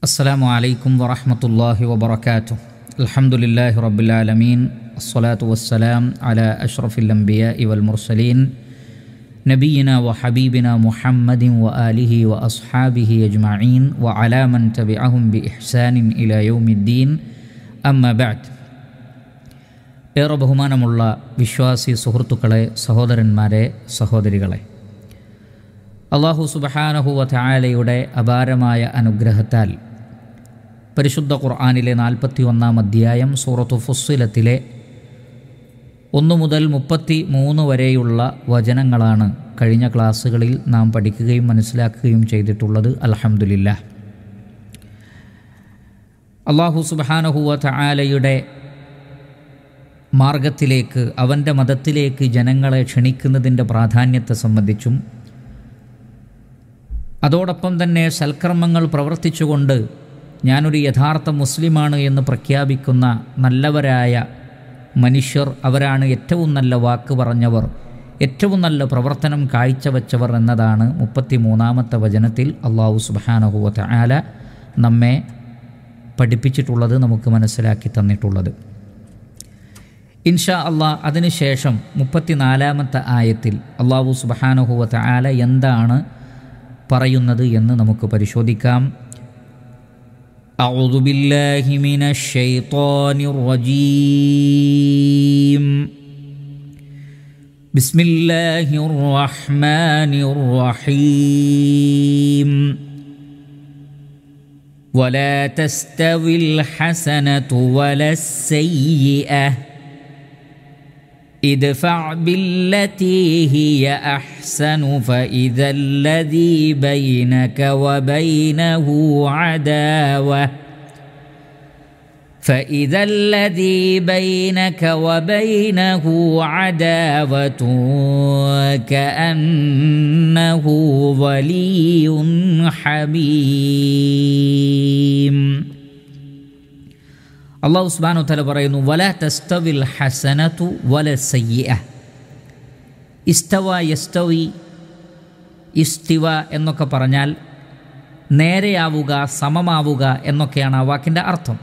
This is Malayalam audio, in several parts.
السلام عليكم ورحمة الله وبركاته الحمد لله رب العالمين الصلاة والسلام على أشرف الأنبياء والمرسلين نبينا وحبيبنا محمد وآله وأصحابه أجمعين وعلى من تبعهم بإحسان إلى يوم الدين أما بعد ഏറെ ബഹുമാനമുള്ള വിശ്വാസി സുഹൃത്തുക്കളെ സഹോദരന്മാരെ സഹോദരികളെ അള്ളാഹു സുബഹാനഹുവ ചായാലയുടെ അപാരമായ അനുഗ്രഹത്താൽ പരിശുദ്ധ ഖുർആാനിലെ നാൽപ്പത്തി ഒന്നാം അധ്യായം സൂറത്തു ഫുസ്സിലത്തിലെ ഒന്നു മുതൽ മുപ്പത്തി മൂന്ന് വരെയുള്ള വചനങ്ങളാണ് കഴിഞ്ഞ ക്ലാസ്സുകളിൽ നാം പഠിക്കുകയും മനസ്സിലാക്കുകയും ചെയ്തിട്ടുള്ളത് അലഹമുല്ല അള്ളാഹു സുബഹാനഹുവ ചായാലയുടെ മാർഗത്തിലേക്ക് അവൻ്റെ മതത്തിലേക്ക് ജനങ്ങളെ ക്ഷണിക്കുന്നതിൻ്റെ പ്രാധാന്യത്തെ സംബന്ധിച്ചും അതോടൊപ്പം തന്നെ സൽക്കർമ്മങ്ങൾ പ്രവർത്തിച്ചുകൊണ്ട് ഞാനൊരു യഥാർത്ഥ മുസ്ലിമാണ് എന്ന് പ്രഖ്യാപിക്കുന്ന നല്ലവരായ മനുഷ്യർ അവരാണ് ഏറ്റവും നല്ല വാക്ക് പറഞ്ഞവർ ഏറ്റവും നല്ല പ്രവർത്തനം കാഴ്ചവെച്ചവർ എന്നതാണ് മുപ്പത്തി മൂന്നാമത്തെ വചനത്തിൽ അള്ളാഹു സുബാനഹുവത്ത ആല നമ്മെ പഠിപ്പിച്ചിട്ടുള്ളത് നമുക്ക് മനസ്സിലാക്കി തന്നിട്ടുള്ളത് ഇൻഷാ അള്ളാ അതിനുശേഷം മുപ്പത്തിനാലാമത്തെ ആയത്തിൽ അള്ളാഹു സുബഹാനുഹുവത്ത ആല എന്താണ് പറയുന്നത് എന്ന് നമുക്ക് പരിശോധിക്കാം أعوذ بالله من الشيطان الرجيم بسم الله الرحمن الرحيم ولا تستوي الحسنة ولا السيئة ادفع بالتي هي احسن فاذا الذي بينك وبينه عداوه فاذا الذي بينك وبينه عداوه كانه ولي حميم അള്ളാഹു സുബാനു തല പറയുന്നു വല തസ്തവിൽ ഹസനതു വല സയ്യ ഇസ്തവ യസ്തവി ഇസ്തിവ എന്നൊക്കെ പറഞ്ഞാൽ നേരെയാവുക സമമാവുക എന്നൊക്കെയാണ് ആ വാക്കിൻ്റെ അർത്ഥം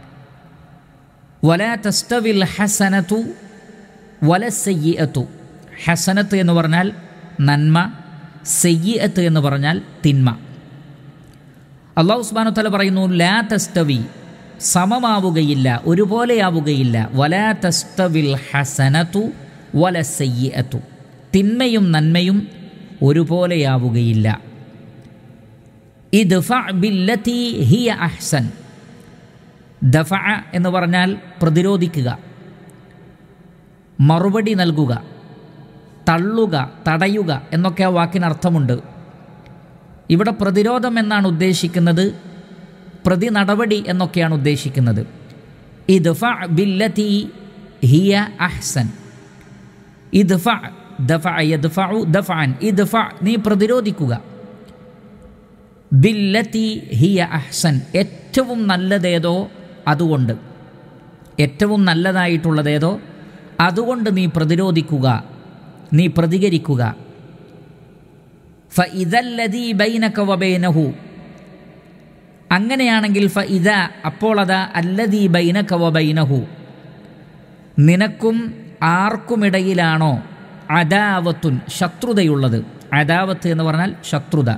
വല തസ്തവിൽ ഹസനതു വല സയ്യത്തു ഹസനത്ത് എന്ന് പറഞ്ഞാൽ നന്മ സയ്യത്ത് എന്ന് പറഞ്ഞാൽ തിന്മ അള്ളാഹു സുബാനു തല പറയുന്നു ലാ തസ്തവി സമമാവുകയില്ല ഒരുപോലെയാവുകയില്ല വലാ തസ്തവിൽ ഹസനതു വല സയ്യത്തു തിന്മയും നന്മയും ഒരുപോലെയാവുകയില്ല ഇദ്ഫ ബില്ലത്തി ഹിയ അഹ്സൻ ദഫ എന്ന് പറഞ്ഞാൽ പ്രതിരോധിക്കുക മറുപടി നൽകുക തള്ളുക തടയുക എന്നൊക്കെ ആ വാക്കിനർത്ഥമുണ്ട് ഇവിടെ പ്രതിരോധം എന്നാണ് ഉദ്ദേശിക്കുന്നത് പ്രതി നടപടി എന്നൊക്കെയാണ് ഉദ്ദേശിക്കുന്നത് ഇദ്ഫ ബില്ലത്തി ഹിയ അഹ്സൻ ഇദ്ഫ ദഫ യദ്ഫഉ ദഫഅൻ ഇദ്ഫ നീ പ്രതിരോധിക്കുക ബില്ലത്തി ഹിയ അഹ്സൻ ഏറ്റവും നല്ലതേതോ അതുകൊണ്ട് ഏറ്റവും നല്ലതായിട്ടുള്ളതേതോ അതുകൊണ്ട് നീ പ്രതിരോധിക്കുക നീ പ്രതികരിക്കുക ഫ ഇതല്ലദീ ബൈനക വബൈനഹു അങ്ങനെയാണെങ്കിൽ ഫ ഇത അപ്പോൾ അതാ അല്ലദീ ബൈനക വബൈനഹു നിനക്കും ആർക്കുമിടയിലാണോ അദാവത്തുൻ ശത്രുതയുള്ളത് അദാവത്ത് എന്ന് പറഞ്ഞാൽ ശത്രുത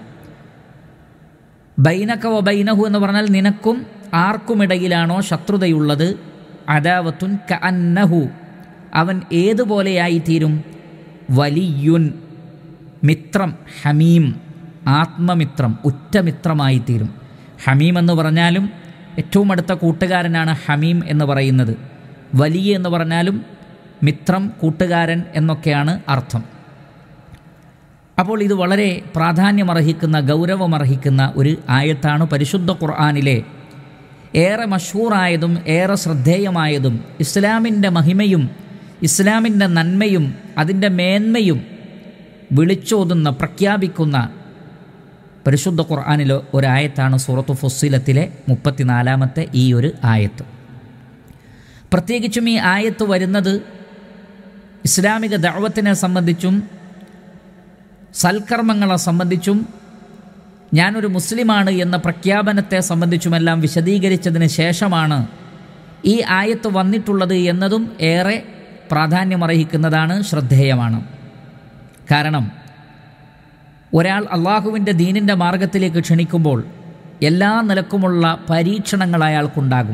ബൈനക വബൈനഹു എന്ന് പറഞ്ഞാൽ നിനക്കും ആർക്കുമിടയിലാണോ ശത്രുതയുള്ളത് അദാവത്തുൻ ക അന്നഹു അവൻ ഏതുപോലെയായിത്തീരും വലിയുൻ മിത്രം ഹമീം ആത്മമിത്രം ഉറ്റമിത്രമായിത്തീരും ഹമീം എന്ന് പറഞ്ഞാലും ഏറ്റവും അടുത്ത കൂട്ടുകാരനാണ് ഹമീം എന്ന് പറയുന്നത് വലിയ എന്ന് പറഞ്ഞാലും മിത്രം കൂട്ടുകാരൻ എന്നൊക്കെയാണ് അർത്ഥം അപ്പോൾ ഇത് വളരെ പ്രാധാന്യമർഹിക്കുന്ന ഗൗരവമർഹിക്കുന്ന ഒരു ആയത്താണ് പരിശുദ്ധ ഖുർആാനിലെ ഏറെ മഷൂറായതും ഏറെ ശ്രദ്ധേയമായതും ഇസ്ലാമിൻ്റെ മഹിമയും ഇസ്ലാമിൻ്റെ നന്മയും അതിൻ്റെ മേന്മയും വിളിച്ചോതുന്ന പ്രഖ്യാപിക്കുന്ന പരിശുദ്ധ ഖുർആാനിലെ ഒരായത്താണ് സൂറത്തു ഫുസ്സിലത്തിലെ മുപ്പത്തിനാലാമത്തെ ഈ ഒരു ആയത്ത് പ്രത്യേകിച്ചും ഈ ആയത്ത് വരുന്നത് ഇസ്ലാമിക ദഅവത്തിനെ സംബന്ധിച്ചും സൽക്കർമ്മങ്ങളെ സംബന്ധിച്ചും ഞാനൊരു മുസ്ലിമാണ് എന്ന പ്രഖ്യാപനത്തെ സംബന്ധിച്ചുമെല്ലാം വിശദീകരിച്ചതിന് ശേഷമാണ് ഈ ആയത്ത് വന്നിട്ടുള്ളത് എന്നതും ഏറെ പ്രാധാന്യമർഹിക്കുന്നതാണ് ശ്രദ്ധേയമാണ് കാരണം ഒരാൾ അള്ളാഹുവിൻ്റെ ദീനിൻ്റെ മാർഗത്തിലേക്ക് ക്ഷണിക്കുമ്പോൾ എല്ലാ നിലക്കുമുള്ള പരീക്ഷണങ്ങൾ അയാൾക്കുണ്ടാകും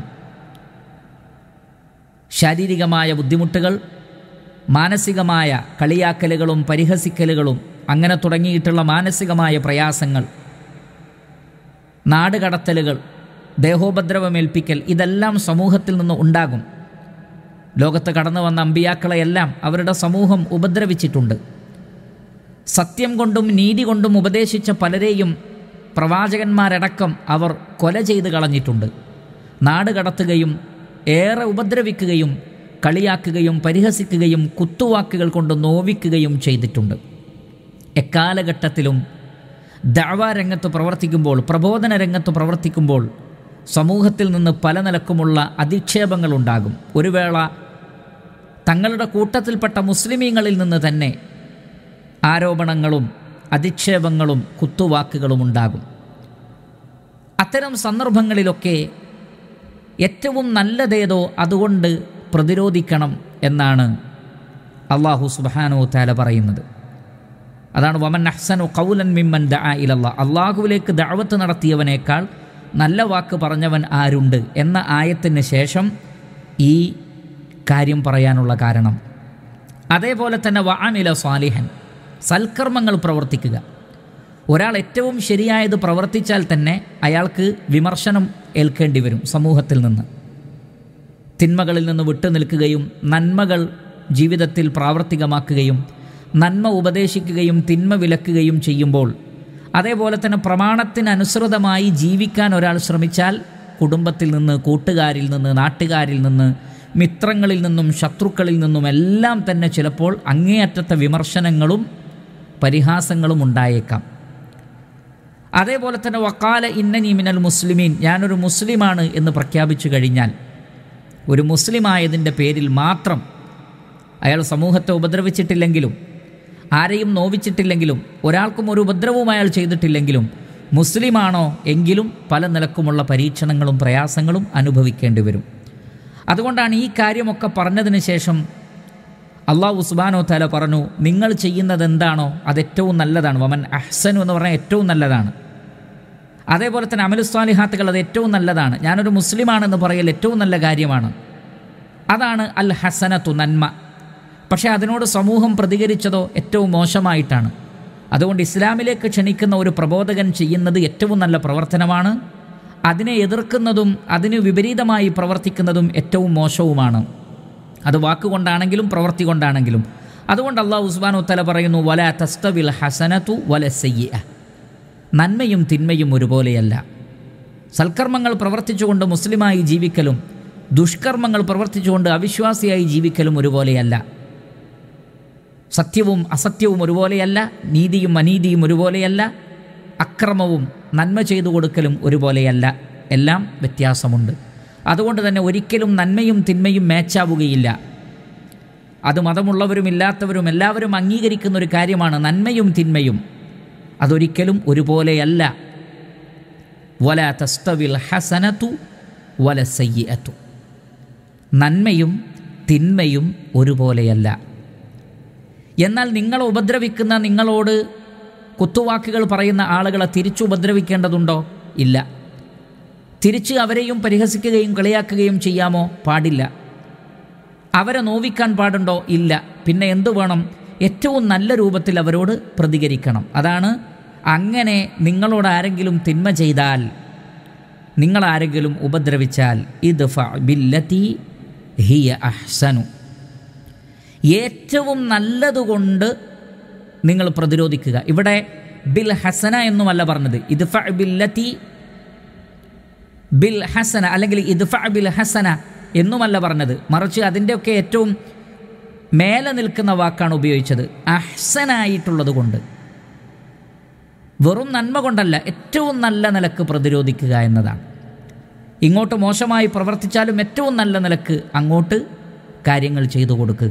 ശാരീരികമായ ബുദ്ധിമുട്ടുകൾ മാനസികമായ കളിയാക്കലുകളും പരിഹസിക്കലുകളും അങ്ങനെ തുടങ്ങിയിട്ടുള്ള മാനസികമായ പ്രയാസങ്ങൾ നാടുകടത്തലുകൾ ദേഹോപദ്രവമേൽപ്പിക്കൽ ഇതെല്ലാം സമൂഹത്തിൽ നിന്ന് ഉണ്ടാകും ലോകത്ത് കടന്നു വന്ന അമ്പിയാക്കളെയെല്ലാം അവരുടെ സമൂഹം ഉപദ്രവിച്ചിട്ടുണ്ട് സത്യം കൊണ്ടും നീതി കൊണ്ടും ഉപദേശിച്ച പലരെയും പ്രവാചകന്മാരടക്കം അവർ കൊല ചെയ്ത് കളഞ്ഞിട്ടുണ്ട് നാട് കടത്തുകയും ഏറെ ഉപദ്രവിക്കുകയും കളിയാക്കുകയും പരിഹസിക്കുകയും കുത്തുവാക്കുകൾ കൊണ്ട് നോവിക്കുകയും ചെയ്തിട്ടുണ്ട് എക്കാലഘട്ടത്തിലും ദഅവാ രംഗത്ത് പ്രവർത്തിക്കുമ്പോൾ പ്രബോധന രംഗത്ത് പ്രവർത്തിക്കുമ്പോൾ സമൂഹത്തിൽ നിന്ന് പല നിലക്കുമുള്ള അധിക്ഷേപങ്ങളുണ്ടാകും ഒരു വേള തങ്ങളുടെ കൂട്ടത്തിൽപ്പെട്ട മുസ്ലിമീങ്ങളിൽ നിന്ന് തന്നെ ആരോപണങ്ങളും അധിക്ഷേപങ്ങളും കുത്തുവാക്കുകളും ഉണ്ടാകും അത്തരം സന്ദർഭങ്ങളിലൊക്കെ ഏറ്റവും നല്ലതേതോ അതുകൊണ്ട് പ്രതിരോധിക്കണം എന്നാണ് അള്ളാഹു സുബാനോ താല പറയുന്നത് അതാണ് വമൻ അഹ്സനു കൗലൻ മിമ്മൻ ദ ഇലല്ല അള്ളാഹുവിലേക്ക് ദഅവത്ത് നടത്തിയവനേക്കാൾ നല്ല വാക്ക് പറഞ്ഞവൻ ആരുണ്ട് എന്ന ആയത്തിന് ശേഷം ഈ കാര്യം പറയാനുള്ള കാരണം അതേപോലെ തന്നെ വഅമില സ്വാലിഹൻ സൽക്കർമ്മങ്ങൾ പ്രവർത്തിക്കുക ഒരാൾ ഏറ്റവും ശരിയായത് പ്രവർത്തിച്ചാൽ തന്നെ അയാൾക്ക് വിമർശനം ഏൽക്കേണ്ടി വരും സമൂഹത്തിൽ നിന്ന് തിന്മകളിൽ നിന്ന് വിട്ടു നിൽക്കുകയും നന്മകൾ ജീവിതത്തിൽ പ്രാവർത്തികമാക്കുകയും നന്മ ഉപദേശിക്കുകയും തിന്മ വിലക്കുകയും ചെയ്യുമ്പോൾ അതേപോലെ തന്നെ പ്രമാണത്തിനനുസൃതമായി ജീവിക്കാൻ ഒരാൾ ശ്രമിച്ചാൽ കുടുംബത്തിൽ നിന്ന് കൂട്ടുകാരിൽ നിന്ന് നാട്ടുകാരിൽ നിന്ന് മിത്രങ്ങളിൽ നിന്നും ശത്രുക്കളിൽ നിന്നും എല്ലാം തന്നെ ചിലപ്പോൾ അങ്ങേയറ്റത്തെ വിമർശനങ്ങളും പരിഹാസങ്ങളും ഉണ്ടായേക്കാം അതേപോലെ തന്നെ വക്കാല ഇന്നനി മിനൽ മുസ്ലിമീൻ ഞാനൊരു മുസ്ലിമാണ് എന്ന് പ്രഖ്യാപിച്ചു കഴിഞ്ഞാൽ ഒരു മുസ്ലിമായതിൻ്റെ പേരിൽ മാത്രം അയാൾ സമൂഹത്തെ ഉപദ്രവിച്ചിട്ടില്ലെങ്കിലും ആരെയും നോവിച്ചിട്ടില്ലെങ്കിലും ഒരാൾക്കും ഒരു ഉപദ്രവവും അയാൾ ചെയ്തിട്ടില്ലെങ്കിലും മുസ്ലിമാണോ എങ്കിലും പല നിലക്കുമുള്ള പരീക്ഷണങ്ങളും പ്രയാസങ്ങളും അനുഭവിക്കേണ്ടി വരും അതുകൊണ്ടാണ് ഈ കാര്യമൊക്കെ പറഞ്ഞതിന് ശേഷം അള്ളാഹു സുബാനോ തല പറഞ്ഞു നിങ്ങൾ ചെയ്യുന്നത് എന്താണോ അത് ഏറ്റവും നല്ലതാണ് വമൻ അഹ്സനു എന്ന് പറഞ്ഞാൽ ഏറ്റവും നല്ലതാണ് അതേപോലെ തന്നെ അമലുസ്വാലിഹാത്തുകൾ അത് ഏറ്റവും നല്ലതാണ് ഞാനൊരു മുസ്ലിമാണെന്ന് പറയൽ ഏറ്റവും നല്ല കാര്യമാണ് അതാണ് അൽ ഹസനത്തു നന്മ പക്ഷേ അതിനോട് സമൂഹം പ്രതികരിച്ചതോ ഏറ്റവും മോശമായിട്ടാണ് അതുകൊണ്ട് ഇസ്ലാമിലേക്ക് ക്ഷണിക്കുന്ന ഒരു പ്രബോധകൻ ചെയ്യുന്നത് ഏറ്റവും നല്ല പ്രവർത്തനമാണ് അതിനെ എതിർക്കുന്നതും അതിന് വിപരീതമായി പ്രവർത്തിക്കുന്നതും ഏറ്റവും മോശവുമാണ് അത് വാക്കുകൊണ്ടാണെങ്കിലും പ്രവൃത്തി കൊണ്ടാണെങ്കിലും അതുകൊണ്ട് അള്ളാഹു ഉസ്മാൻ ഉത്തല പറയുന്നു വല തസ്തവിൽ ഹസനത്തു വല സയ്യ നന്മയും തിന്മയും ഒരുപോലെയല്ല സൽക്കർമ്മങ്ങൾ പ്രവർത്തിച്ചുകൊണ്ട് മുസ്ലിമായി ജീവിക്കലും ദുഷ്കർമ്മങ്ങൾ പ്രവർത്തിച്ചുകൊണ്ട് അവിശ്വാസിയായി ജീവിക്കലും ഒരുപോലെയല്ല സത്യവും അസത്യവും ഒരുപോലെയല്ല നീതിയും അനീതിയും ഒരുപോലെയല്ല അക്രമവും നന്മ ചെയ്തു കൊടുക്കലും ഒരുപോലെയല്ല എല്ലാം വ്യത്യാസമുണ്ട് അതുകൊണ്ട് തന്നെ ഒരിക്കലും നന്മയും തിന്മയും മാച്ചാവുകയില്ല അത് മതമുള്ളവരും ഇല്ലാത്തവരും എല്ലാവരും അംഗീകരിക്കുന്ന ഒരു കാര്യമാണ് നന്മയും തിന്മയും അതൊരിക്കലും ഒരുപോലെയല്ല വല തസ്തവിൽ ഹസനത്തു വല സയ്യത്തു നന്മയും തിന്മയും ഒരുപോലെയല്ല എന്നാൽ നിങ്ങളെ ഉപദ്രവിക്കുന്ന നിങ്ങളോട് കുത്തുവാക്കുകൾ പറയുന്ന ആളുകളെ തിരിച്ചു ഉപദ്രവിക്കേണ്ടതുണ്ടോ ഇല്ല തിരിച്ച് അവരെയും പരിഹസിക്കുകയും കളിയാക്കുകയും ചെയ്യാമോ പാടില്ല അവരെ നോവിക്കാൻ പാടുണ്ടോ ഇല്ല പിന്നെ എന്തു വേണം ഏറ്റവും നല്ല രൂപത്തിൽ അവരോട് പ്രതികരിക്കണം അതാണ് അങ്ങനെ നിങ്ങളോട് ആരെങ്കിലും തിന്മ ചെയ്താൽ നിങ്ങളാരെങ്കിലും ഉപദ്രവിച്ചാൽ ഇത് ബില്ലത്തി ഹിയ അഹ്സനു ഏറ്റവും നല്ലതുകൊണ്ട് നിങ്ങൾ പ്രതിരോധിക്കുക ഇവിടെ ബിൽ ഹസന എന്നുമല്ല പറഞ്ഞത് ഇത് ബില്ലത്തി ബിൽ ഹസന അല്ലെങ്കിൽ ഇദ്ഫ ബിൽ ഹസന എന്നുമല്ല പറഞ്ഞത് മറിച്ച് അതിൻ്റെയൊക്കെ ഏറ്റവും മേലെ നിൽക്കുന്ന വാക്കാണ് ഉപയോഗിച്ചത് അഹ്സനായിട്ടുള്ളത് കൊണ്ട് വെറും നന്മ കൊണ്ടല്ല ഏറ്റവും നല്ല നിലക്ക് പ്രതിരോധിക്കുക എന്നതാണ് ഇങ്ങോട്ട് മോശമായി പ്രവർത്തിച്ചാലും ഏറ്റവും നല്ല നിലക്ക് അങ്ങോട്ട് കാര്യങ്ങൾ ചെയ്തു കൊടുക്കുക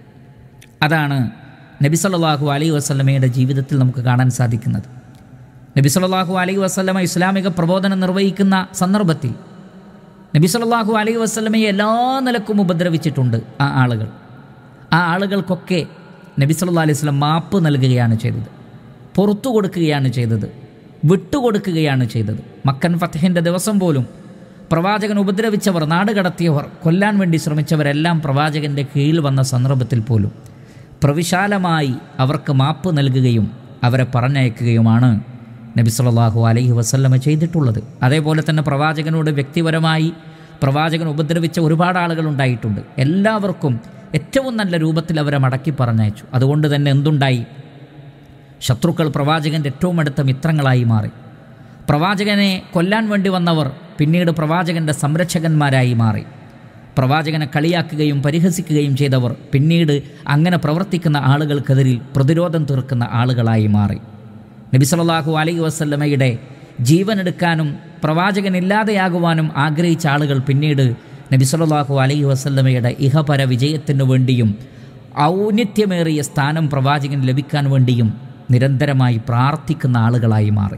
അതാണ് നബി സല്ലല്ലാഹു അലൈഹി വസല്ലമയുടെ ജീവിതത്തിൽ നമുക്ക് കാണാൻ സാധിക്കുന്നത് നബി സല്ലല്ലാഹു അലൈഹി വസല്ലമ ഇസ്ലാമിക പ്രബോധനം നിർവഹിക്കുന്ന സന്ദർഭത്തിൽ നബി സല്ലല്ലാഹു അലൈഹി വസല്ലമയെ എല്ലാ നിലക്കും ഉപദ്രവിച്ചിട്ടുണ്ട് ആ ആളുകൾ ആ ആളുകൾക്കൊക്കെ നബി സല്ലല്ലാഹു അലൈഹി വസല്ലം മാപ്പ് നൽകുകയാണ് ചെയ്തത് പുറത്തു കൊടുക്കുകയാണ് ചെയ്തത് വിട്ടുകൊടുക്കുകയാണ് ചെയ്തത് മക്കൻ ഫത്തഹിൻ്റെ ദിവസം പോലും പ്രവാചകൻ ഉപദ്രവിച്ചവർ നാട് കടത്തിയവർ കൊല്ലാൻ വേണ്ടി ശ്രമിച്ചവരെല്ലാം പ്രവാചകൻ്റെ കീഴിൽ വന്ന സന്ദർഭത്തിൽ പോലും പ്രവിശാലമായി അവർക്ക് മാപ്പ് നൽകുകയും അവരെ പറഞ്ഞയക്കുകയുമാണ് നബി സല്ലല്ലാഹു അലൈഹി വസല്ലമ ചെയ്തിട്ടുള്ളത് അതേപോലെ തന്നെ പ്രവാചകനോട് വ്യക്തിപരമായി പ്രവാചകൻ ഉപദ്രവിച്ച ഒരുപാട് ആളുകൾ ഉണ്ടായിട്ടുണ്ട് എല്ലാവർക്കും ഏറ്റവും നല്ല രൂപത്തിൽ അവരെ മടക്കി പറഞ്ഞയച്ചു അതുകൊണ്ട് തന്നെ എന്തുണ്ടായി ശത്രുക്കൾ പ്രവാചകൻ്റെ ഏറ്റവും അടുത്ത മിത്രങ്ങളായി മാറി പ്രവാചകനെ കൊല്ലാൻ വേണ്ടി വന്നവർ പിന്നീട് പ്രവാചകൻ്റെ സംരക്ഷകന്മാരായി മാറി പ്രവാചകനെ കളിയാക്കുകയും പരിഹസിക്കുകയും ചെയ്തവർ പിന്നീട് അങ്ങനെ പ്രവർത്തിക്കുന്ന ആളുകൾക്കെതിരിൽ പ്രതിരോധം തീർക്കുന്ന ആളുകളായി മാറി നബി സല്ലല്ലാഹു അലൈഹി വസല്ലമയുടെ ജീവനെടുക്കാനും പ്രവാചകനില്ലാതെയാകുവാനും ആഗ്രഹിച്ച ആളുകൾ പിന്നീട് നബി സല്ലല്ലാഹു അലൈഹി വസല്ലമയുടെ ഇഹപര വിജയത്തിനു വേണ്ടിയും ഔന്നിത്യമേറിയ സ്ഥാനം പ്രവാചകൻ ലഭിക്കാൻ വേണ്ടിയും നിരന്തരമായി പ്രാർത്ഥിക്കുന്ന ആളുകളായി മാറി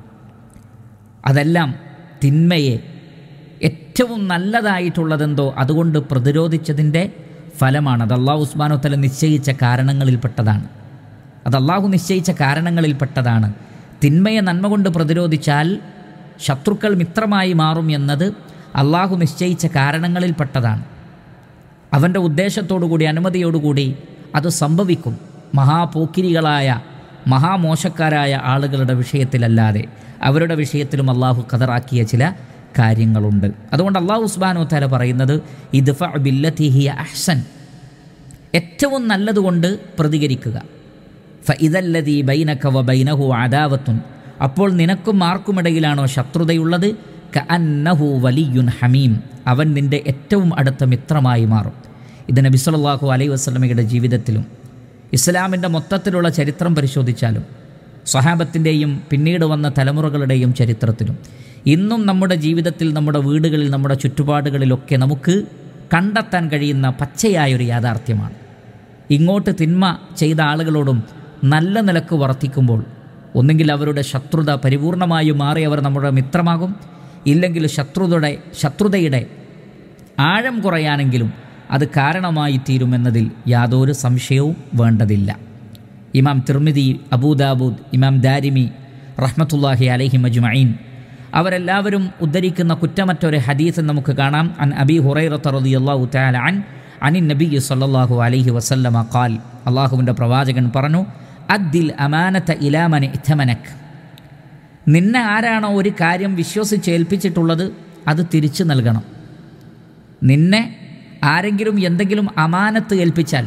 അതെല്ലാം തിന്മയെ ഏറ്റവും നല്ലതായിട്ടുള്ളതെന്തോ അതുകൊണ്ട് പ്രതിരോധിച്ചതിൻ്റെ ഫലമാണ് അത് അള്ളാഹു ഉസ്മാനോ തല നിശ്ചയിച്ച കാരണങ്ങളിൽപ്പെട്ടതാണ് അത് അള്ളാഹു നിശ്ചയിച്ച കാരണങ്ങളിൽപ്പെട്ടതാണ് തിന്മയെ നന്മ കൊണ്ട് പ്രതിരോധിച്ചാൽ ശത്രുക്കൾ മിത്രമായി മാറും എന്നത് അള്ളാഹു നിശ്ചയിച്ച കാരണങ്ങളിൽപ്പെട്ടതാണ് അവൻ്റെ ഉദ്ദേശത്തോടുകൂടി അനുമതിയോടുകൂടി അത് സംഭവിക്കും മഹാപോക്കിരികളായ മഹാമോശക്കാരായ ആളുകളുടെ വിഷയത്തിലല്ലാതെ അവരുടെ വിഷയത്തിലും അള്ളാഹു കതറാക്കിയ ചില കാര്യങ്ങളുണ്ട് അതുകൊണ്ട് അള്ളാഹു ഉസ്ബാനോ താല പറയുന്നത് ഇദ്ഫ ബില്ലത്തിഹിയ അഹ്സൻ ഏറ്റവും നല്ലതുകൊണ്ട് പ്രതികരിക്കുക ഫ ഇതല്ലതി ബൈനക വ ബൈനഹു അദാവത്തുൻ അപ്പോൾ നിനക്കും ആർക്കുമിടയിലാണോ ശത്രുതയുള്ളത് ക അന്നഹു വലിയുൻ ഹമീം അവൻ നിൻ്റെ ഏറ്റവും അടുത്ത മിത്രമായി മാറും ഇത് നബി സല്ലല്ലാഹു അലൈഹി വസല്ലമയുടെ ജീവിതത്തിലും ഇസ്ലാമിൻ്റെ മൊത്തത്തിലുള്ള ചരിത്രം പരിശോധിച്ചാലും സ്വഹാബത്തിൻ്റെയും പിന്നീട് വന്ന തലമുറകളുടെയും ചരിത്രത്തിലും ഇന്നും നമ്മുടെ ജീവിതത്തിൽ നമ്മുടെ വീടുകളിൽ നമ്മുടെ ചുറ്റുപാടുകളിലൊക്കെ നമുക്ക് കണ്ടെത്താൻ കഴിയുന്ന പച്ചയായൊരു യാഥാർത്ഥ്യമാണ് ഇങ്ങോട്ട് തിന്മ ചെയ്ത ആളുകളോടും നല്ല നിലക്ക് വർത്തിക്കുമ്പോൾ ഒന്നുകിൽ അവരുടെ ശത്രുത പരിപൂർണമായി മാറി അവർ നമ്മുടെ മിത്രമാകും ഇല്ലെങ്കിൽ ശത്രുതയുടെ ശത്രുതയുടെ ആഴം കുറയാനെങ്കിലും അത് കാരണമായി തീരുമെന്നതിൽ യാതൊരു സംശയവും വേണ്ടതില്ല ഇമാം തിർമിതി അബൂദാബൂദ് ഇമാം ദാരിമി റഹ്മത്തുല്ലാഹി അലഹി മജ്മഈൻ അവരെല്ലാവരും ഉദ്ധരിക്കുന്ന കുറ്റമറ്റൊരു ഹദീസ് നമുക്ക് കാണാം അൻ അബി ഹുറൈറത്ത് റളിയല്ലാഹു തആല അൻ അനിൻ നബി സല്ലല്ലാഹു അലൈഹി വസല്ലമ ഖാൽ അള്ളാഹുവിൻ്റെ പ്രവാചകൻ പറഞ്ഞു അദ്ദിൽ അമാനത ഇലാമന ഇഥമനക് നിന്നെ ആരാണോ ഒരു കാര്യം വിശ്വസിച്ചേൽപ്പിച്ചിട്ടുള്ളത് അത് തിരിച്ചു നൽകണം നിന്നെ ആരെങ്കിലും എന്തെങ്കിലും അമാനത്ത് ഏൽപ്പിച്ചാൽ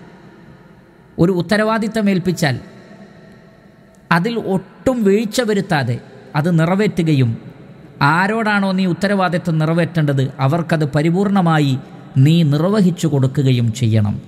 ഒരു ഉത്തരവാദിത്തം ഏൽപ്പിച്ചാൽ അതിൽ ഒട്ടും വീഴ്ച വരുത്താതെ അത് നിറവേറ്റുകയും ആരോടാണോ നീ ഉത്തരവാദിത്തം നിറവേറ്റേണ്ടത് അവർക്കത് പരിപൂർണമായി നീ നിർവഹിച്ചു കൊടുക്കുകയും ചെയ്യണം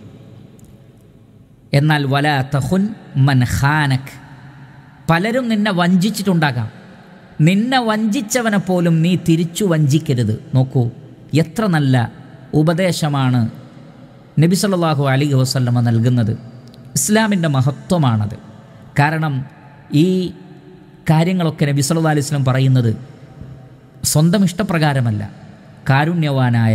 എന്നാൽ വല തഹുൻ മൻ ഖാനക് പലരും നിന്നെ വഞ്ചിച്ചിട്ടുണ്ടാകാം നിന്നെ വഞ്ചിച്ചവനെ പോലും നീ തിരിച്ചു വഞ്ചിക്കരുത് നോക്കൂ എത്ര നല്ല ഉപദേശമാണ് നബി സല്ലല്ലാഹു അലൈഹി വസല്ലമ നൽകുന്നത് ഇസ്ലാമിൻ്റെ മഹത്വമാണത് കാരണം ഈ കാര്യങ്ങളൊക്കെ നബി സല്ലല്ലാഹു അലൈഹി വസല്ലം പറയുന്നത് സ്വന്തം ഇഷ്ടപ്രകാരമല്ല കാരുണ്യവാനായ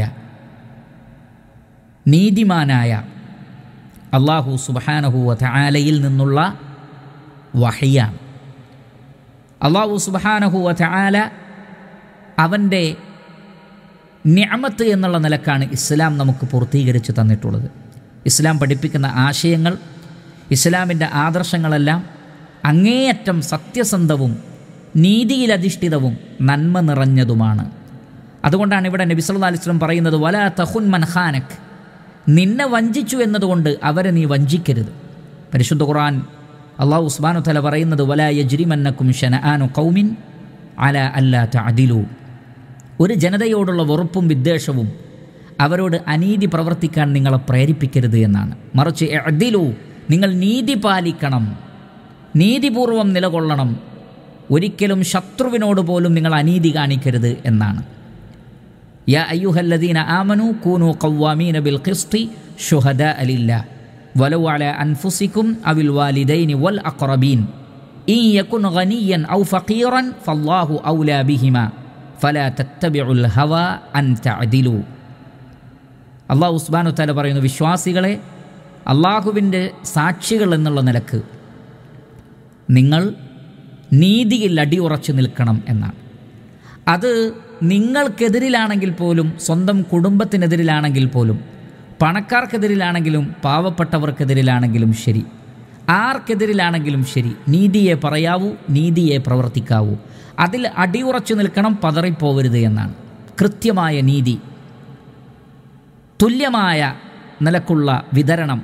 നീതിമാനായ അള്ളാഹു സുബഹാനഹു വതആലയിൽ നിന്നുള്ള വഹയാണ് അള്ളാഹു സുബഹാനഹു വതആല അവൻ്റെ നിഅമത്ത് എന്നുള്ള നിലക്കാണ് ഇസ്ലാം നമുക്ക് പൂർത്തീകരിച്ച് തന്നിട്ടുള്ളത് ഇസ്ലാം പഠിപ്പിക്കുന്ന ആശയങ്ങൾ ഇസ്ലാമിൻ്റെ ആദർശങ്ങളെല്ലാം അങ്ങേയറ്റം സത്യസന്ധവും നീതിയിലധിഷ്ഠിതവും നന്മ നിറഞ്ഞതുമാണ് അതുകൊണ്ടാണ് ഇവിടെ നബി സല്ലല്ലാഹു അലൈഹി വസല്ലം പറയുന്നത് വല തഹുൻ മൻഖാനക് നിന്നെ വഞ്ചിച്ചു എന്നതുകൊണ്ട് അവരെ നീ വഞ്ചിക്കരുത് പരിശുദ്ധ ഖുർആൻ അള്ളാഹു ഉസ്മാനു തല പറയുന്നത് വല യജ്രിമന്നക്കും ഷനആനു ഖൗമിൻ അല അല്ലാ തഅദിലു ഒരു ജനതയോടുള്ള വെറുപ്പും വിദ്വേഷവും അവരോട് അനീതി പ്രവർത്തിക്കാൻ നിങ്ങളെ പ്രേരിപ്പിക്കരുത് എന്നാണ് മറിച്ച് എഅദിലു നിങ്ങൾ നീതി പാലിക്കണം നീതിപൂർവം നിലകൊള്ളണം ഒരിക്കലും ശത്രുവിനോട് പോലും നിങ്ങൾ അനീതി കാണിക്കരുത് എന്നാണ് യാ അയ്യുഹല്ലദീന ആമനു കൂനു ഖവ്വാമീന ബിൽ ഖിസ്തി ഷുഹദാ അലില്ല വലൗ അല അൻഫുസിക്കും അവിൽ വാലിദൈനി വൽ അഖറബീൻ ഇൻ യകുൻ ഗനിയൻ ഔ ഫഖീറൻ ഫല്ലാഹു ഔലാ ബിഹിമ ഫലാ തത്തബിഉൽ ഹവ അൻ തഅദിലു അള്ളാഹു ഉസ്മാനു തല പറയുന്നു വിശ്വാസികളെ അള്ളാഹുവിൻ്റെ സാക്ഷികൾ എന്നുള്ള നിലക്ക് നിങ്ങൾ നീതിയിൽ അടിയുറച്ചു നിൽക്കണം എന്നാണ് അത് നിങ്ങൾക്കെതിരിലാണെങ്കിൽ പോലും സ്വന്തം കുടുംബത്തിനെതിരിലാണെങ്കിൽ പോലും പണക്കാർക്കെതിരിലാണെങ്കിലും പാവപ്പെട്ടവർക്കെതിരിലാണെങ്കിലും ശരി ആർക്കെതിരിലാണെങ്കിലും ശരി നീതിയെ പറയാവൂ നീതിയെ പ്രവർത്തിക്കാവൂ അതിൽ അടിയുറച്ചു നിൽക്കണം പതറിപ്പോവരുത് എന്നാണ് കൃത്യമായ നീതി തുല്യമായ നിലക്കുള്ള വിതരണം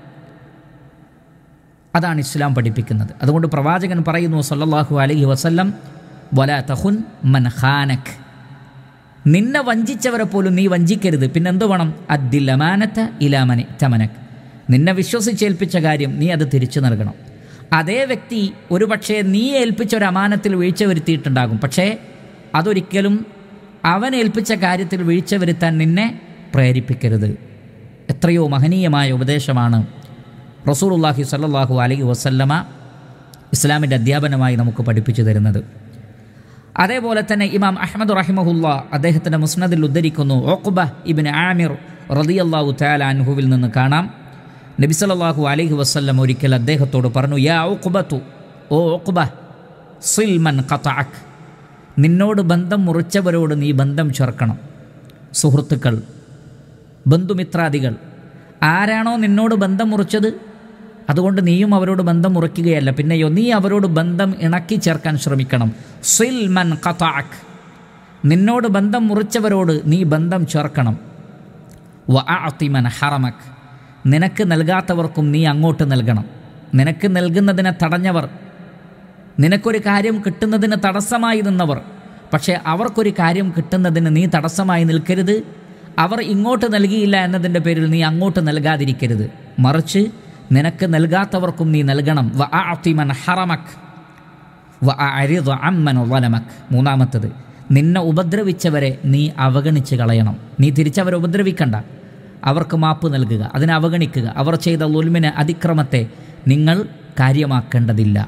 അതാണ് ഇസ്ലാം പഠിപ്പിക്കുന്നത് അതുകൊണ്ട് പ്രവാചകൻ പറയുന്നു സല്ലല്ലാഹു അലൈഹി വസല്ലം വല തഹുൻ മൻ ഖാനക് നിന്നെ വഞ്ചിച്ചവരെ പോലും നീ വഞ്ചിക്കരുത് പിന്നെ എന്ത് വേണം അദ്ദിൽ അമാനത്ത ഇലാമനെ തമനക് നിന്നെ വിശ്വസിച്ചേൽപ്പിച്ച കാര്യം നീ അത് തിരിച്ചു നൽകണം അതേ വ്യക്തി ഒരുപക്ഷെ നീ ഏൽപ്പിച്ച ഒരു അമാനത്തിൽ വീഴ്ച വരുത്തിയിട്ടുണ്ടാകും പക്ഷേ അതൊരിക്കലും അവൻ ഏൽപ്പിച്ച കാര്യത്തിൽ വീഴ്ച വരുത്താൻ നിന്നെ പ്രേരിപ്പിക്കരുത് എത്രയോ മഹനീയമായ ഉപദേശമാണ് റസൂലുള്ളാഹി സല്ലല്ലാഹു അലൈഹി വസല്ലമ ഇസ്ലാമിൻ്റെ അധ്യാപനമായി നമുക്ക് പഠിപ്പിച്ചു തരുന്നത് അതേപോലെ തന്നെ ഇമാം അഹമ്മദ് റഹിമഹുല്ല അദ്ദേഹത്തിൻ്റെ മുസ്നദിൽ ഉദ്ധരിക്കുന്നു ഓഖുബ ഇബിൻ ആമിർ റളിയല്ലാഹു തആല അൻഹുവിൽ നിന്ന് കാണാം നബി സല്ലല്ലാഹു അലൈഹി വസല്ലം ഒരിക്കൽ അദ്ദേഹത്തോട് പറഞ്ഞു യാ ഓഖുബത്തു ഓ ഓഖുബ സിൽമൻ ഖതഅക് നിന്നോട് ബന്ധം മുറിച്ചവരോട് നീ ബന്ധം ചേർക്കണം സുഹൃത്തുക്കൾ ബന്ധുമിത്രാദികൾ ആരാണോ നിന്നോട് ബന്ധം മുറിച്ചത് അതുകൊണ്ട് നീയും അവരോട് ബന്ധം മുറിക്കുകയല്ല പിന്നെയോ നീ അവരോട് ബന്ധം ഇണക്കി ചേർക്കാൻ ശ്രമിക്കണം സിൽമൻ ഖതാക് നിന്നോട് ബന്ധം മുറിച്ചവരോട് നീ ബന്ധം ചേർക്കണം വ അത്തിമൻ ഹറമക് നിനക്ക് നൽകാത്തവർക്കും നീ അങ്ങോട്ട് നൽകണം നിനക്ക് നൽകുന്നതിനെ തടഞ്ഞവർ നിനക്കൊരു കാര്യം കിട്ടുന്നതിന് തടസ്സമായി നിന്നവർ പക്ഷേ അവർക്കൊരു കാര്യം കിട്ടുന്നതിന് നീ തടസ്സമായി നിൽക്കരുത് അവർ ഇങ്ങോട്ട് നൽകിയില്ല എന്നതിൻ്റെ പേരിൽ നീ അങ്ങോട്ട് നൽകാതിരിക്കരുത് മറിച്ച് നിനക്ക് നൽകാത്തവർക്കും നീ നൽകണം വ അത്തിമൻ ഹറമക് വ അരിദ് അമ്മൻ വലമക് മൂന്നാമത്തത് നിന്നെ ഉപദ്രവിച്ചവരെ നീ അവഗണിച്ച് കളയണം നീ തിരിച്ചവരെ ഉപദ്രവിക്കണ്ട അവർക്ക് മാപ്പ് നൽകുക അതിനെ അവഗണിക്കുക അവർ ചെയ്ത ഉൽമിന് അതിക്രമത്തെ നിങ്ങൾ കാര്യമാക്കേണ്ടതില്ല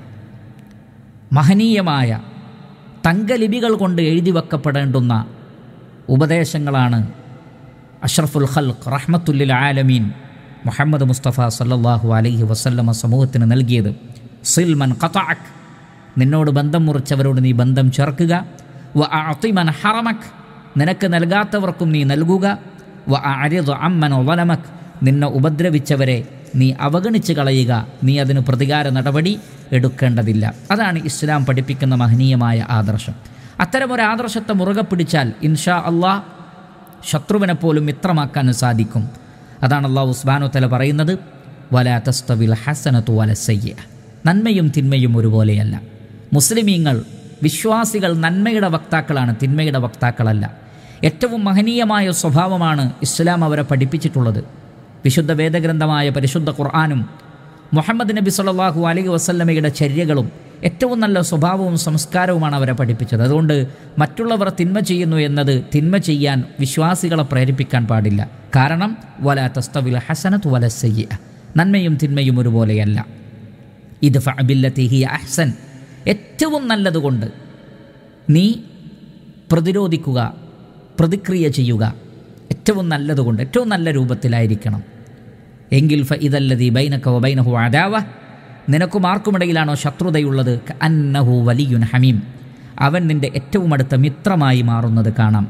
മഹനീയമായ തങ്കലിപികൾ കൊണ്ട് എഴുതി വെക്കപ്പെടേണ്ടുന്ന ഉപദേശങ്ങളാണ് അഷ്റഫുൽ ഖൽഖ് റഹ്മത്തുല്ലിൽ ആലമീൻ മുഹമ്മദ് മുസ്തഫ സല്ലല്ലാഹു അലൈഹി വസല്ലമ സമൂഹത്തിന് നൽകിയത് സിൽമൻ ഖതഅക് നിന്നോട് ബന്ധം മുറിച്ചവരോട് നീ ബന്ധം ചേർക്കുക വ അത്തിമൻ ഹറമക് നിനക്ക് നൽകാത്തവർക്കും നീ നൽകുക വ അരിദ് അമ്മൻ വലമക് നിന്നെ ഉപദ്രവിച്ചവരെ നീ അവഗണിച്ച് കളയുക നീ അതിന് പ്രതികാര നടപടി എടുക്കേണ്ടതില്ല അതാണ് ഇസ്ലാം പഠിപ്പിക്കുന്ന മഹനീയമായ ആദർശം അത്തരമൊരു ആദർശത്തെ മുറുകെ പിടിച്ചാൽ ഇൻഷാ അള്ളാഹ് ശത്രുവിനെ പോലും മിത്രമാക്കാൻ സാധിക്കും അതാണ് അള്ളാഹു ഉസ്ബാനു തല പറയുന്നത് വല തസ്തവിൽ ഹസനത്തു വല സയ്യ നന്മയും തിന്മയും ഒരുപോലെയല്ല മുസ്ലിമീങ്ങൾ വിശ്വാസികൾ നന്മയുടെ വക്താക്കളാണ് തിന്മയുടെ വക്താക്കളല്ല ഏറ്റവും മഹനീയമായ സ്വഭാവമാണ് ഇസ്ലാം അവരെ പഠിപ്പിച്ചിട്ടുള്ളത് വിശുദ്ധ വേദഗ്രന്ഥമായ പരിശുദ്ധ ഖുർആാനും മുഹമ്മദ് നബി സല്ലല്ലാഹു അലൈഹി വസല്ലമയുടെ ചര്യകളും ഏറ്റവും നല്ല സ്വഭാവവും സംസ്കാരവുമാണ് അവരെ പഠിപ്പിച്ചത് അതുകൊണ്ട് മറ്റുള്ളവർ തിന്മ ചെയ്യുന്നു എന്നത് തിന്മ ചെയ്യാൻ വിശ്വാസികളെ പ്രേരിപ്പിക്കാൻ പാടില്ല കാരണം വല തസ്തവിൽ ഹസനത്ത് വല സയ്യ നന്മയും തിന്മയും ഒരുപോലെയല്ല ഇത് ഫഅബില്ലത്തിഹി അഹ്സൻ ഏറ്റവും നല്ലതുകൊണ്ട് നീ പ്രതിരോധിക്കുക പ്രതിക്രിയ ചെയ്യുക ഏറ്റവും നല്ലതുകൊണ്ട് ഏറ്റവും നല്ല രൂപത്തിലായിരിക്കണം എങ്കിൽ ഫ ഇതല്ലതി ബൈനക വബൈനഹു അദാവ നിനക്കും ആർക്കുമിടയിലാണോ ശത്രുതയുള്ളത് അന്നഹു വലിയുൻ ഹമീം അവൻ നിന്റെ ഏറ്റവും അടുത്ത മിത്രമായി മാറുന്നത് കാണാം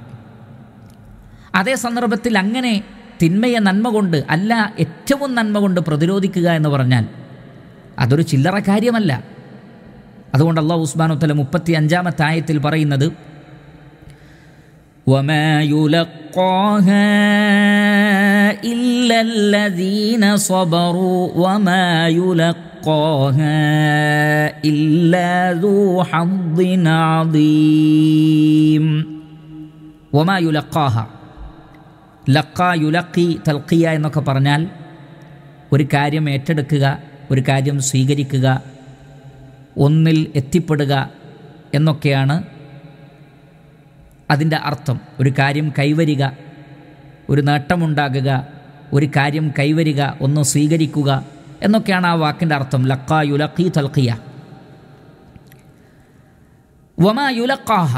അതേ സന്ദർഭത്തിൽ അങ്ങനെ തിന്മയെ നന്മ കൊണ്ട് അല്ല ഏറ്റവും നന്മ കൊണ്ട് പ്രതിരോധിക്കുക എന്ന് പറഞ്ഞാൽ അതൊരു ചില്ലറ കാര്യമല്ല അതുകൊണ്ട് അള്ളാഹു ഉസ്മാനുത്തല മുപ്പത്തി അഞ്ചാമത്തെ ആയത്തിൽ പറയുന്നത് وما يلقاها إلا الذين صبروا وما يلقاها إلا ذو حظ عظيم وما يلقاها ലക്ക യുലക്കി തൽക്കിയ എന്നൊക്കെ പറഞ്ഞാൽ ഒരു കാര്യം ഏറ്റെടുക്കുക ഒരു കാര്യം സ്വീകരിക്കുക ഒന്നിൽ എത്തിപ്പെടുക എന്നൊക്കെയാണ് അതിൻ്റെ അർത്ഥം ഒരു കാര്യം കൈവരിക ഒരു നേട്ടമുണ്ടാകുക ഒരു കാര്യം കൈവരിക ഒന്ന് സ്വീകരിക്കുക എന്നൊക്കെയാണ് ആ വാക്കിൻ്റെ അർത്ഥം ലക്ക യുലക്കി തൽക്കിയ വമാ യുലക്കാഹ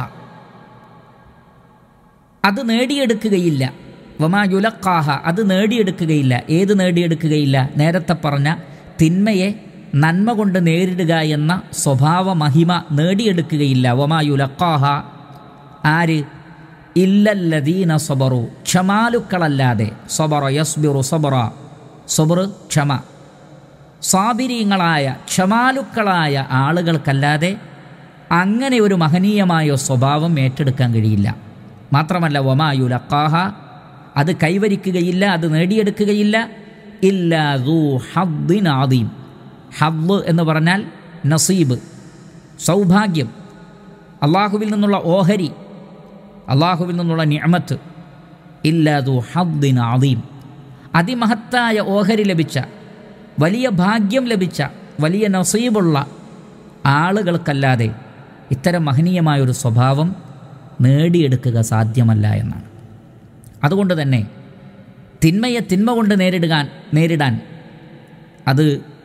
അത് നേടിയെടുക്കുകയില്ല വമാ യുലക്കാഹ അത് നേടിയെടുക്കുകയില്ല ഏത് നേടിയെടുക്കുകയില്ല നേരത്തെ പറഞ്ഞ തിന്മയെ നന്മ കൊണ്ട് നേരിടുക എന്ന സ്വഭാവ മഹിമ നേടിയെടുക്കുകയില്ല വമാ യുലക്കാഹ ആര് ഇല്ലല്ലദീന സബറു ക്ഷമാലുക്കളല്ലാതെ സബറ യസ്ബിറു സബറ സബർ ക്ഷമ സ്വാബിരീങ്ങളായ ക്ഷമാലുക്കളായ ആളുകൾക്കല്ലാതെ അങ്ങനെ ഒരു മഹനീയമായ സ്വഭാവം ഏറ്റെടുക്കാൻ കഴിയില്ല മാത്രമല്ല വമായുലക്കാഹ അത് കൈവരിക്കുകയില്ല അത് നേടിയെടുക്കുകയില്ല ഇല്ലാ ദൂ ഹദ്ദിൻ ആദീം ഹദ് എന്ന് പറഞ്ഞാൽ നസീബ് സൗഭാഗ്യം അള്ളാഹുവിൽ നിന്നുള്ള ഓഹരി അള്ളാഹുവിൽ നിന്നുള്ള നിയമത്ത് ഇല്ലാതു ഹദ്ദിൻ ആദീം അതിമഹത്തായ ഓഹരി ലഭിച്ച വലിയ ഭാഗ്യം ലഭിച്ച വലിയ നസീബുള്ള ആളുകൾക്കല്ലാതെ ഇത്തരം മഹനീയമായൊരു സ്വഭാവം നേടിയെടുക്കുക സാധ്യമല്ല എന്നാണ് അതുകൊണ്ട് തന്നെ തിന്മയെ തിന്മ കൊണ്ട് നേരിടുകാൻ നേരിടാൻ അത്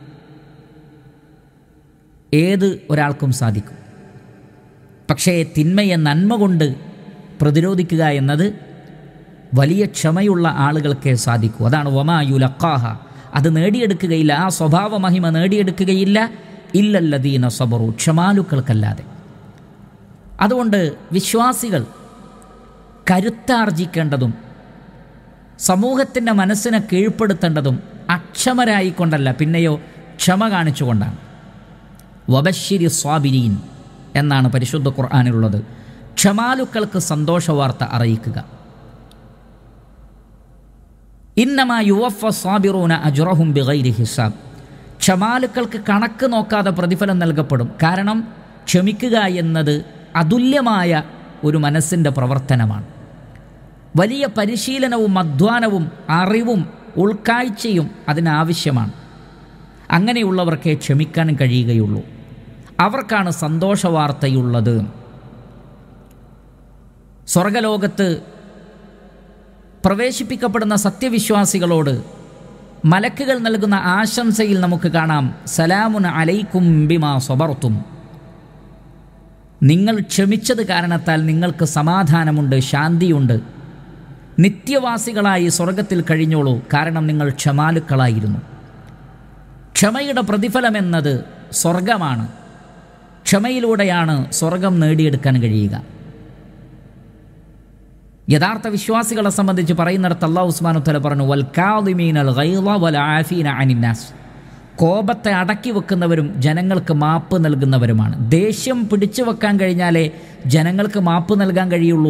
ഏത് ഒരാൾക്കും സാധിക്കും പക്ഷേ തിന്മയെ നന്മ കൊണ്ട് പ്രതിരോധിക്കുക എന്നത് വലിയ ക്ഷമയുള്ള ആളുകൾക്കേ സാധിക്കൂ അതാണ് വമായുലക്കാഹ അത് നേടിയെടുക്കുകയില്ല ആ സ്വഭാവ മഹിമ നേടിയെടുക്കുകയില്ല ഇല്ലല്ലദീന സബറു ക്ഷമാലുക്കൾക്കല്ലാതെ അതുകൊണ്ട് വിശ്വാസികൾ കരുത്താർജിക്കേണ്ടതും സമൂഹത്തിൻ്റെ മനസ്സിനെ കീഴ്പ്പെടുത്തേണ്ടതും അക്ഷമരായിക്കൊണ്ടല്ല പിന്നെയോ ക്ഷമ കാണിച്ചുകൊണ്ടാണ് വബശ്ശിരി സ്വാബിരീൻ എന്നാണ് പരിശുദ്ധ ഖുർആാനിലുള്ളത് ക്ഷമാലുക്കൾക്ക് സന്തോഷവാർത്ത അറിയിക്കുക ഇന്നമാ യുവഫ സ്വാബിറൂന അജുറഹും ബിഗൈരി ഹിസാബ് ക്ഷമാലുക്കൾക്ക് കണക്ക് നോക്കാതെ പ്രതിഫലം നൽകപ്പെടും കാരണം ക്ഷമിക്കുക എന്നത് അതുല്യമായ ഒരു മനസ്സിൻ്റെ പ്രവർത്തനമാണ് വലിയ പരിശീലനവും അധ്വാനവും അറിവും ഉൾക്കാഴ്ചയും അതിനാവശ്യമാണ് അങ്ങനെയുള്ളവർക്കേ ക്ഷമിക്കാൻ കഴിയുകയുള്ളൂ അവർക്കാണ് സന്തോഷവാർത്തയുള്ളത് സ്വർഗലോകത്ത് പ്രവേശിപ്പിക്കപ്പെടുന്ന സത്യവിശ്വാസികളോട് മലക്കുകൾ നൽകുന്ന ആശംസയിൽ നമുക്ക് കാണാം സലാമുൻ അലൈക്കും ബിമാ സ്വബർത്തും നിങ്ങൾ ക്ഷമിച്ചത് കാരണത്താൽ നിങ്ങൾക്ക് സമാധാനമുണ്ട് ശാന്തിയുണ്ട് നിത്യവാസികളായി സ്വർഗത്തിൽ കഴിഞ്ഞോളൂ കാരണം നിങ്ങൾ ക്ഷമാലുക്കളായിരുന്നു ക്ഷമയുടെ പ്രതിഫലമെന്നത് സ്വർഗമാണ് ക്ഷമയിലൂടെയാണ് സ്വർഗം നേടിയെടുക്കാൻ കഴിയുക യഥാർത്ഥ വിശ്വാസികളെ സംബന്ധിച്ച് പറയുന്നിടത്ത് അള്ളാഹു ഉസ്മാൻ ഉത്തല പറഞ്ഞു വൽ കാദിമീനൽ ഗൈള വൽ ആഫീന അനിന്നാസ് കോപത്തെ അടക്കി വെക്കുന്നവരും ജനങ്ങൾക്ക് മാപ്പ് നൽകുന്നവരുമാണ് ദേഷ്യം പിടിച്ചു വെക്കാൻ കഴിഞ്ഞാലേ ജനങ്ങൾക്ക് മാപ്പ് നൽകാൻ കഴിയുള്ളൂ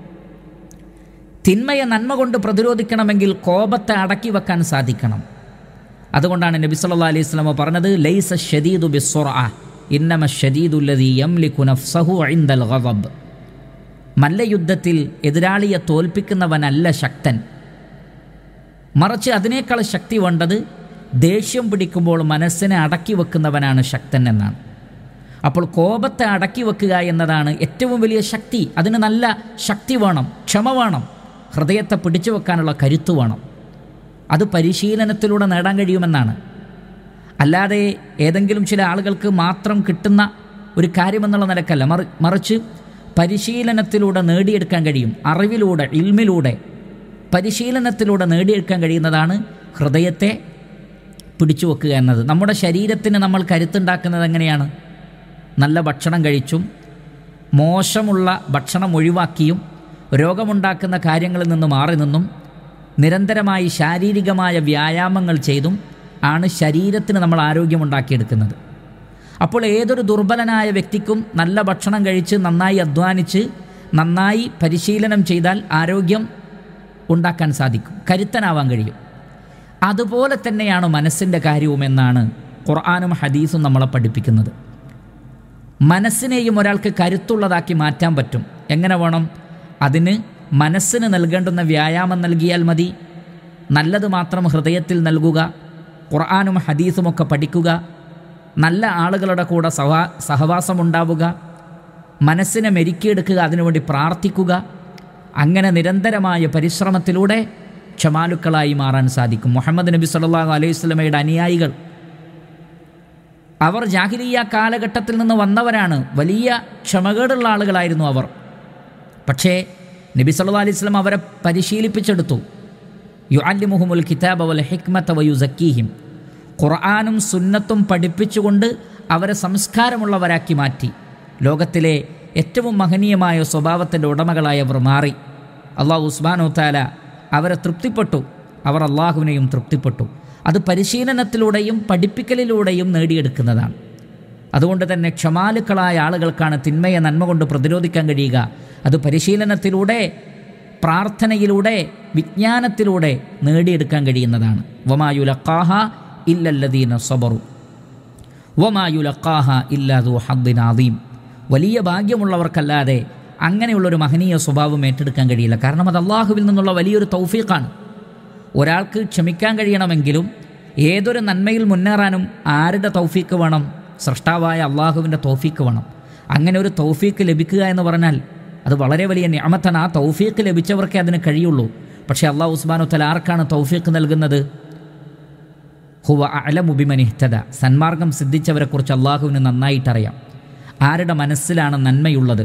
തിന്മയെ നന്മ കൊണ്ട് പ്രതിരോധിക്കണമെങ്കിൽ കോപത്തെ അടക്കി വെക്കാൻ സാധിക്കണം അതുകൊണ്ടാണ് നബി സല്ലാ അലൈഹി സ്വലമ പറഞ്ഞത് ലൈസ ഷദീദു ബിസ്വറ ഇന്നമ ഷദീദുല്ലതി യംലിക്കു നഫ്സഹു ഇൻദൽ ഗദബ് മല്ലയുദ്ധത്തിൽ എതിരാളിയെ തോൽപ്പിക്കുന്നവനല്ല ശക്തൻ മറിച്ച് അതിനേക്കാൾ ശക്തി വേണ്ടത് ദേഷ്യം പിടിക്കുമ്പോൾ മനസ്സിനെ അടക്കി വെക്കുന്നവനാണ് ശക്തൻ എന്നാണ് അപ്പോൾ കോപത്തെ അടക്കി വെക്കുക എന്നതാണ് ഏറ്റവും വലിയ ശക്തി അതിന് നല്ല ശക്തി വേണം ക്ഷമ വേണം ഹൃദയത്തെ പിടിച്ചു വെക്കാനുള്ള കരുത്ത് വേണം അത് പരിശീലനത്തിലൂടെ നേടാൻ കഴിയുമെന്നാണ് അല്ലാതെ ഏതെങ്കിലും ചില ആളുകൾക്ക് മാത്രം കിട്ടുന്ന ഒരു കാര്യമെന്നുള്ള നിലക്കല്ല മറി മറിച്ച് പരിശീലനത്തിലൂടെ നേടിയെടുക്കാൻ കഴിയും അറിവിലൂടെ ഇൽമിലൂടെ പരിശീലനത്തിലൂടെ നേടിയെടുക്കാൻ കഴിയുന്നതാണ് ഹൃദയത്തെ പിടിച്ചു വെക്കുക എന്നത് നമ്മുടെ ശരീരത്തിന് നമ്മൾ കരുത്തുണ്ടാക്കുന്നത് എങ്ങനെയാണ് നല്ല ഭക്ഷണം കഴിച്ചും മോശമുള്ള ഭക്ഷണം ഒഴിവാക്കിയും രോഗമുണ്ടാക്കുന്ന കാര്യങ്ങളിൽ നിന്ന് മാറി നിന്നും നിരന്തരമായി ശാരീരികമായ വ്യായാമങ്ങൾ ചെയ്തും ആണ് ശരീരത്തിന് നമ്മൾ ആരോഗ്യമുണ്ടാക്കിയെടുക്കുന്നത് അപ്പോൾ ഏതൊരു ദുർബലനായ വ്യക്തിക്കും നല്ല ഭക്ഷണം കഴിച്ച് നന്നായി അധ്വാനിച്ച് നന്നായി പരിശീലനം ചെയ്താൽ ആരോഗ്യം ഉണ്ടാക്കാൻ സാധിക്കും കരുത്തനാവാൻ കഴിയും അതുപോലെ തന്നെയാണ് മനസ്സിൻ്റെ കാര്യവുമെന്നാണ് ഖുർആാനും ഹദീസും നമ്മളെ പഠിപ്പിക്കുന്നത് മനസ്സിനെയും ഒരാൾക്ക് കരുത്തുള്ളതാക്കി മാറ്റാൻ പറ്റും എങ്ങനെ വേണം അതിന് മനസ്സിന് നൽകേണ്ടുന്ന വ്യായാമം നൽകിയാൽ മതി നല്ലത് മാത്രം ഹൃദയത്തിൽ നൽകുക ഖുർആാനും ഹദീസുമൊക്കെ പഠിക്കുക നല്ല ആളുകളുടെ കൂടെ സഹാ സഹവാസമുണ്ടാവുക മനസ്സിനെ മെരുക്കിയെടുക്കുക അതിനുവേണ്ടി പ്രാർത്ഥിക്കുക അങ്ങനെ നിരന്തരമായ പരിശ്രമത്തിലൂടെ ക്ഷമാലുക്കളായി മാറാൻ സാധിക്കും മുഹമ്മദ് നബി സല്ലാഹു അലൈഹി സ്വലമയുടെ അനുയായികൾ അവർ ജാഹിലിയ കാലഘട്ടത്തിൽ നിന്ന് വന്നവരാണ് വലിയ ക്ഷമകേടുള്ള ആളുകളായിരുന്നു അവർ പക്ഷേ നബി സല്ലല്ലാഹു അലൈഹി വസല്ലം അവരെ പരിശീലിപ്പിച്ചെടുത്തു യുഅല്ലിമുഹുമുൽ കിതാബ വൽ ഹിക്മത വയുസക്കീഹിം ഖുർആനും സുന്നത്തും പഠിപ്പിച്ചുകൊണ്ട് അവരെ സംസ്കാരമുള്ളവരാക്കി മാറ്റി ലോകത്തിലെ ഏറ്റവും മഹനീയമായ സ്വഭാവത്തിൻ്റെ ഉടമകളായി അവർ മാറി അള്ളാഹു ഉസ്മാനു താല അവരെ തൃപ്തിപ്പെട്ടു അവർ അള്ളാഹുവിനെയും തൃപ്തിപ്പെട്ടു അത് പരിശീലനത്തിലൂടെയും പഠിപ്പിക്കലിലൂടെയും നേടിയെടുക്കുന്നതാണ് അതുകൊണ്ട് തന്നെ ക്ഷമാലുക്കളായ ആളുകൾക്കാണ് തിന്മയെ നന്മ കൊണ്ട് പ്രതിരോധിക്കാൻ കഴിയുക അത് പരിശീലനത്തിലൂടെ പ്രാർത്ഥനയിലൂടെ വിജ്ഞാനത്തിലൂടെ നേടിയെടുക്കാൻ കഴിയുന്നതാണ് വമായുലക്കാഹ ഇല്ലല്ലദീന സബറു വമായുലക്കാഹ ഇല്ലാതു ഹദ്ദിനാദീം വലിയ ഭാഗ്യമുള്ളവർക്കല്ലാതെ അങ്ങനെയുള്ളൊരു മഹനീയ സ്വഭാവം ഏറ്റെടുക്കാൻ കഴിയില്ല കാരണം അത് അള്ളാഹുവിൽ നിന്നുള്ള വലിയൊരു തൗഫീഖാണ് ഒരാൾക്ക് ക്ഷമിക്കാൻ കഴിയണമെങ്കിലും ഏതൊരു നന്മയിൽ മുന്നേറാനും ആരുടെ തൗഫീക്ക് വേണം സൃഷ്ടാവായ അള്ളാഹുവിൻ്റെ തൗഫീക്ക് വേണം അങ്ങനെ ഒരു തൗഫീക്ക് ലഭിക്കുക എന്ന് പറഞ്ഞാൽ അത് വളരെ വലിയ ഞാമത്താണ് ആ തൗഫീക്ക് ലഭിച്ചവർക്കേ അതിന് കഴിയുള്ളൂ പക്ഷേ അള്ളാഹു ഉസ്മാനു തല ആർക്കാണ് തൗഫീക്ക് നൽകുന്നത് ഹുവ അലമുബിമനിഹ്തത സന്മാർഗം സിദ്ധിച്ചവരെക്കുറിച്ച് അള്ളാഹുവിന് നന്നായിട്ടറിയാം ആരുടെ മനസ്സിലാണ് നന്മയുള്ളത്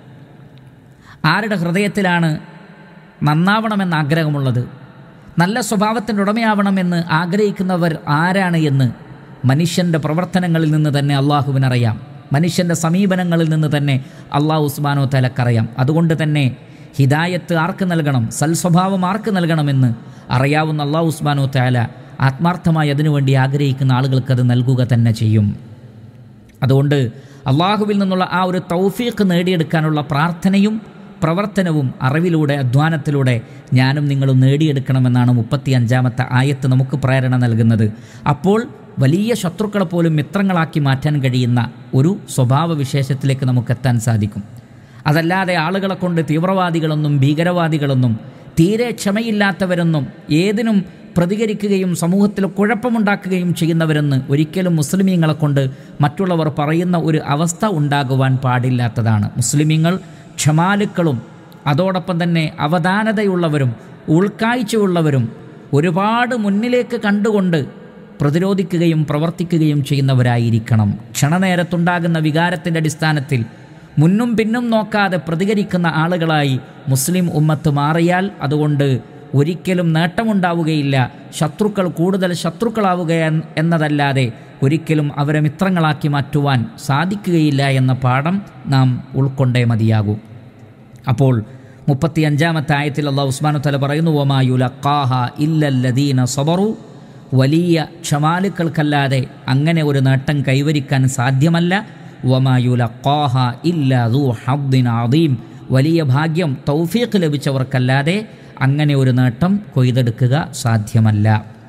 ആരുടെ ഹൃദയത്തിലാണ് നന്നാവണമെന്ന് ആഗ്രഹമുള്ളത് നല്ല സ്വഭാവത്തിൻ്റെ ഉടമയാവണമെന്ന് ആഗ്രഹിക്കുന്നവർ ആരാണ് എന്ന് മനുഷ്യൻ്റെ പ്രവർത്തനങ്ങളിൽ നിന്ന് തന്നെ അള്ളാഹുവിനറിയാം മനുഷ്യൻ്റെ സമീപനങ്ങളിൽ നിന്ന് തന്നെ അള്ളാഹു ഉസ്മാനോ തലക്കറിയാം അതുകൊണ്ട് തന്നെ ഹിദായത്ത് ആർക്ക് നൽകണം സൽസ്വഭാവം ആർക്ക് നൽകണമെന്ന് അറിയാവുന്ന അള്ളാഹു ഉസ്മാനോ താല ആത്മാർത്ഥമായി അതിനുവേണ്ടി ആഗ്രഹിക്കുന്ന ആളുകൾക്ക് അത് നൽകുക തന്നെ ചെയ്യും അതുകൊണ്ട് അള്ളാഹുവിൽ നിന്നുള്ള ആ ഒരു തൗഫീഖ് നേടിയെടുക്കാനുള്ള പ്രാർത്ഥനയും പ്രവർത്തനവും അറിവിലൂടെ അധ്വാനത്തിലൂടെ ഞാനും നിങ്ങളും നേടിയെടുക്കണമെന്നാണ് മുപ്പത്തി അഞ്ചാമത്തെ ആയത്ത് നമുക്ക് പ്രേരണ നൽകുന്നത് അപ്പോൾ വലിയ ശത്രുക്കളെ പോലും മിത്രങ്ങളാക്കി മാറ്റാൻ കഴിയുന്ന ഒരു സ്വഭാവ വിശേഷത്തിലേക്ക് നമുക്ക് എത്താൻ സാധിക്കും അതല്ലാതെ ആളുകളെ കൊണ്ട് തീവ്രവാദികളെന്നും ഭീകരവാദികളെന്നും തീരെ ക്ഷമയില്ലാത്തവരെന്നും ഏതിനും പ്രതികരിക്കുകയും സമൂഹത്തിൽ കുഴപ്പമുണ്ടാക്കുകയും ചെയ്യുന്നവരെന്ന് ഒരിക്കലും മുസ്ലിമീങ്ങളെ കൊണ്ട് മറ്റുള്ളവർ പറയുന്ന ഒരു അവസ്ഥ ഉണ്ടാകുവാൻ പാടില്ലാത്തതാണ് മുസ്ലിമീങ്ങൾ ക്ഷമാലുക്കളും അതോടൊപ്പം തന്നെ അവധാനതയുള്ളവരും ഉൾക്കാഴ്ചയുള്ളവരും ഒരുപാട് മുന്നിലേക്ക് കണ്ടുകൊണ്ട് പ്രതിരോധിക്കുകയും പ്രവർത്തിക്കുകയും ചെയ്യുന്നവരായിരിക്കണം ക്ഷണനേരത്തുണ്ടാകുന്ന വികാരത്തിൻ്റെ അടിസ്ഥാനത്തിൽ മുന്നും പിന്നും നോക്കാതെ പ്രതികരിക്കുന്ന ആളുകളായി മുസ്ലിം ഉമ്മത്ത് മാറിയാൽ അതുകൊണ്ട് ഒരിക്കലും നേട്ടമുണ്ടാവുകയില്ല ശത്രുക്കൾ കൂടുതൽ ശത്രുക്കളാവുക എന്നതല്ലാതെ ഒരിക്കലും അവരെ മിത്രങ്ങളാക്കി മാറ്റുവാൻ സാധിക്കുകയില്ല എന്ന പാഠം നാം ഉൾക്കൊണ്ടേ മതിയാകൂ അപ്പോൾ മുപ്പത്തി അഞ്ചാമത്തെ ആയത്തിൽ അള്ളാഹു ഉസ്മാനു തല പറയുന്നു ഒമായുലക്കാഹ ഇല്ലല്ലദീന സബറു വലിയ ക്ഷമാലുക്കൾക്കല്ലാതെ അങ്ങനെ ഒരു നേട്ടം കൈവരിക്കാൻ സാധ്യമല്ല വമായുലക്കാഹ ഇല്ലു ഹബ്ദിൻ ആദീം വലിയ ഭാഗ്യം തൗഫീഖ് ലഭിച്ചവർക്കല്ലാതെ അങ്ങനെ ഒരു നേട്ടം കൊയ്തെടുക്കുക സാധ്യമല്ല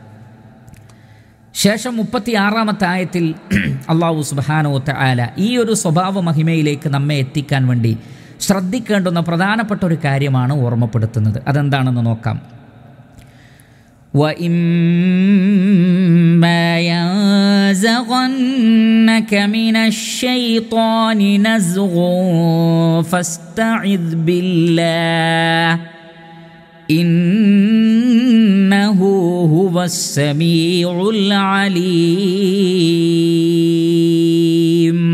ശേഷം മുപ്പത്തിയാറാമത്തെ ആയത്തിൽ അള്ളാഹു സുബാനോ ആല ഈ ഒരു സ്വഭാവ മഹിമയിലേക്ക് നമ്മെ എത്തിക്കാൻ വേണ്ടി ശ്രദ്ധിക്കേണ്ടുന്ന പ്രധാനപ്പെട്ട ഒരു കാര്യമാണ് ഓർമ്മപ്പെടുത്തുന്നത് അതെന്താണെന്ന് നോക്കാം وإما ينزغنك من الشيطان نزغ فاستعذ بالله إنه هو السميع العليم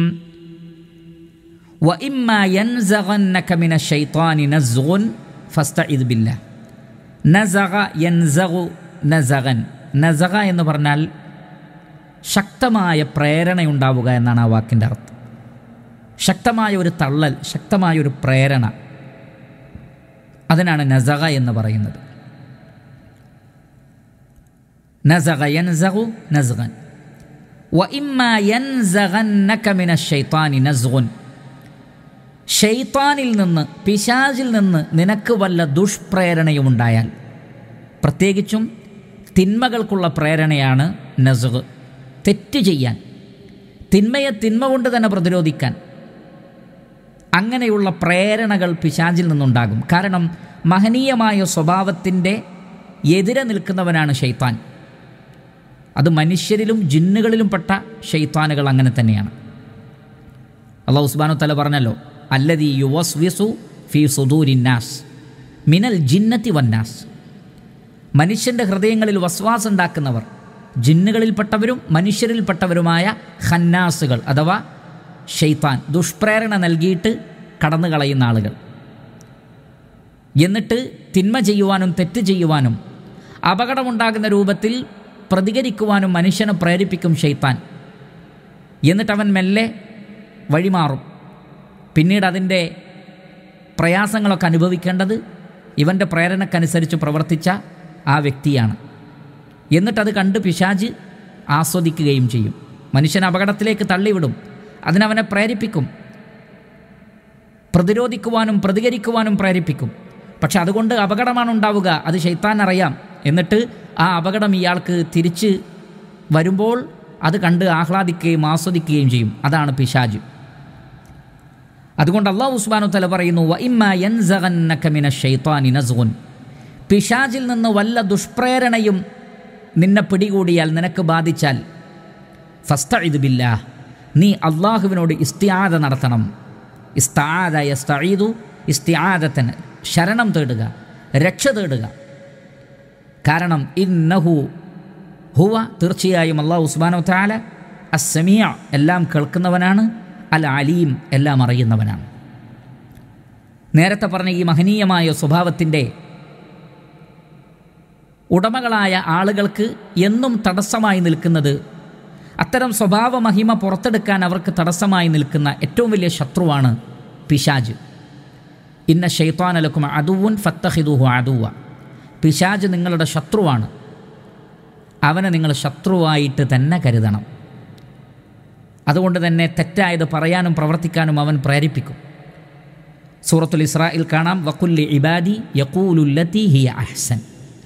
وإما ينزغنك من الشيطان نزغ فاستعذ بالله നസഗ യൻസഗു നസഗൻ നസഗ എന്ന് പറഞ്ഞാൽ ശക്തമായ പ്രേരണയുണ്ടാവുക എന്നാണ് ആ വാക്കിൻ്റെ അർത്ഥം ശക്തമായ ഒരു തള്ളൽ ശക്തമായ ഒരു പ്രേരണ അതിനാണ് നസഗ എന്ന് പറയുന്നത് നസഗ യൻസഗു നസ്ഗൻ وإما ينزغنك من الشيطان نزغ ഷെയ്ത്താനിൽ നിന്ന് പിശാചിൽ നിന്ന് നിനക്ക് വല്ല ദുഷ്പ്രേരണയും ഉണ്ടായാൽ പ്രത്യേകിച്ചും തിന്മകൾക്കുള്ള പ്രേരണയാണ് നസുഖ് തെറ്റ് ചെയ്യാൻ തിന്മയെ തിന്മ കൊണ്ട് തന്നെ പ്രതിരോധിക്കാൻ അങ്ങനെയുള്ള പ്രേരണകൾ പിശാചിൽ നിന്നുണ്ടാകും കാരണം മഹനീയമായ സ്വഭാവത്തിൻ്റെ എതിരെ നിൽക്കുന്നവനാണ് ഷെയ്ത്താൻ അത് മനുഷ്യരിലും ജിന്നുകളിലും പെട്ട ഷെയ്ത്താനുകൾ അങ്ങനെ തന്നെയാണ് അള്ളാഹു ഉസ്മാനു തല പറഞ്ഞല്ലോ അല്ലതി യുവസ്വിസു ഫി സുദൂരിന്നാസ് മിനൽ ജിന്നത്തി വന്നാസ് മനുഷ്യൻ്റെ ഹൃദയങ്ങളിൽ വസ്വാസ് ഉണ്ടാക്കുന്നവർ ജിന്നുകളിൽപ്പെട്ടവരും മനുഷ്യരിൽപ്പെട്ടവരുമായ ഖന്നാസുകൾ അഥവാ ഷെയ്ത്താൻ ദുഷ്പ്രേരണ നൽകിയിട്ട് കടന്നു കളയുന്ന ആളുകൾ എന്നിട്ട് തിന്മ ചെയ്യുവാനും തെറ്റ് ചെയ്യുവാനും അപകടമുണ്ടാകുന്ന രൂപത്തിൽ പ്രതികരിക്കുവാനും മനുഷ്യനെ പ്രേരിപ്പിക്കും ഷെയ്ത്താൻ എന്നിട്ട് അവൻ മെല്ലെ വഴിമാറും പിന്നീട് അതിൻ്റെ പ്രയാസങ്ങളൊക്കെ അനുഭവിക്കേണ്ടത് ഇവൻ്റെ പ്രേരണക്കനുസരിച്ച് പ്രവർത്തിച്ച ആ വ്യക്തിയാണ് എന്നിട്ടത് കണ്ട് പിശാജ് ആസ്വദിക്കുകയും ചെയ്യും മനുഷ്യൻ അപകടത്തിലേക്ക് തള്ളിവിടും അതിനവനെ പ്രേരിപ്പിക്കും പ്രതിരോധിക്കുവാനും പ്രതികരിക്കുവാനും പ്രേരിപ്പിക്കും പക്ഷെ അതുകൊണ്ട് അപകടമാണ് ഉണ്ടാവുക അത് ശൈത്താൻ അറിയാം എന്നിട്ട് ആ അപകടം ഇയാൾക്ക് തിരിച്ച് വരുമ്പോൾ അത് കണ്ട് ആഹ്ലാദിക്കുകയും ആസ്വദിക്കുകയും ചെയ്യും അതാണ് പിശാജ് അതുകൊണ്ട് അള്ളാഹു ഉസ്മാനു തല പറയുന്നു "വ ഇമ്മ യൻസഗന്നക മിന ശൈത്താനി നസ്ഗുൻ." പിശാജിൽ നിന്ന് വല്ല ദുഷ്പ്രേരണയും നിന്നെ പിടികൂടിയാൽ നിനക്ക് ബാധിച്ചാൽ ഫസ്തഇദ് ബില്ലാ നീ അള്ളാഹുവിനോട് ഇസ്തിയാദ നടത്തണം ഇസ്താദ യസ്തഈദു ഇസ്തിയാദത്തിന് ശരണം തേടുക രക്ഷ തേടുക കാരണം ഇന്നഹു ഹുവ തീർച്ചയായും അള്ളാഹു ഉസ്മാനോ താല അസമിയ എല്ലാം കേൾക്കുന്നവനാണ് അൽ അലീം എല്ലാം അറിയുന്നവനാണ് നേരത്തെ പറഞ്ഞ ഈ മഹനീയമായ സ്വഭാവത്തിൻ്റെ ഉടമകളായ ആളുകൾക്ക് എന്നും തടസ്സമായി നിൽക്കുന്നത് അത്തരം സ്വഭാവ മഹിമ പുറത്തെടുക്കാൻ അവർക്ക് തടസ്സമായി നിൽക്കുന്ന ഏറ്റവും വലിയ ശത്രുവാണ് പിശാജ് ഇന്ന ഷെയ്ത്താനലക്കും അതുവുൻ ഫത്തഹിദുഹു അതുവ പിശാജ് നിങ്ങളുടെ ശത്രുവാണ് അവനെ നിങ്ങൾ ശത്രുവായിട്ട് തന്നെ കരുതണം അതുകൊണ്ട് തന്നെ തെറ്റായത് പറയാനും പ്രവർത്തിക്കാനും അവൻ പ്രേരിപ്പിക്കും സൂറത്തുൽ ഇസ്രായിൽ കാണാം വക്കുല്ലി ഇബാദി യക്കൂലുല്ലത്തി ഹിയ അഹ്സൻ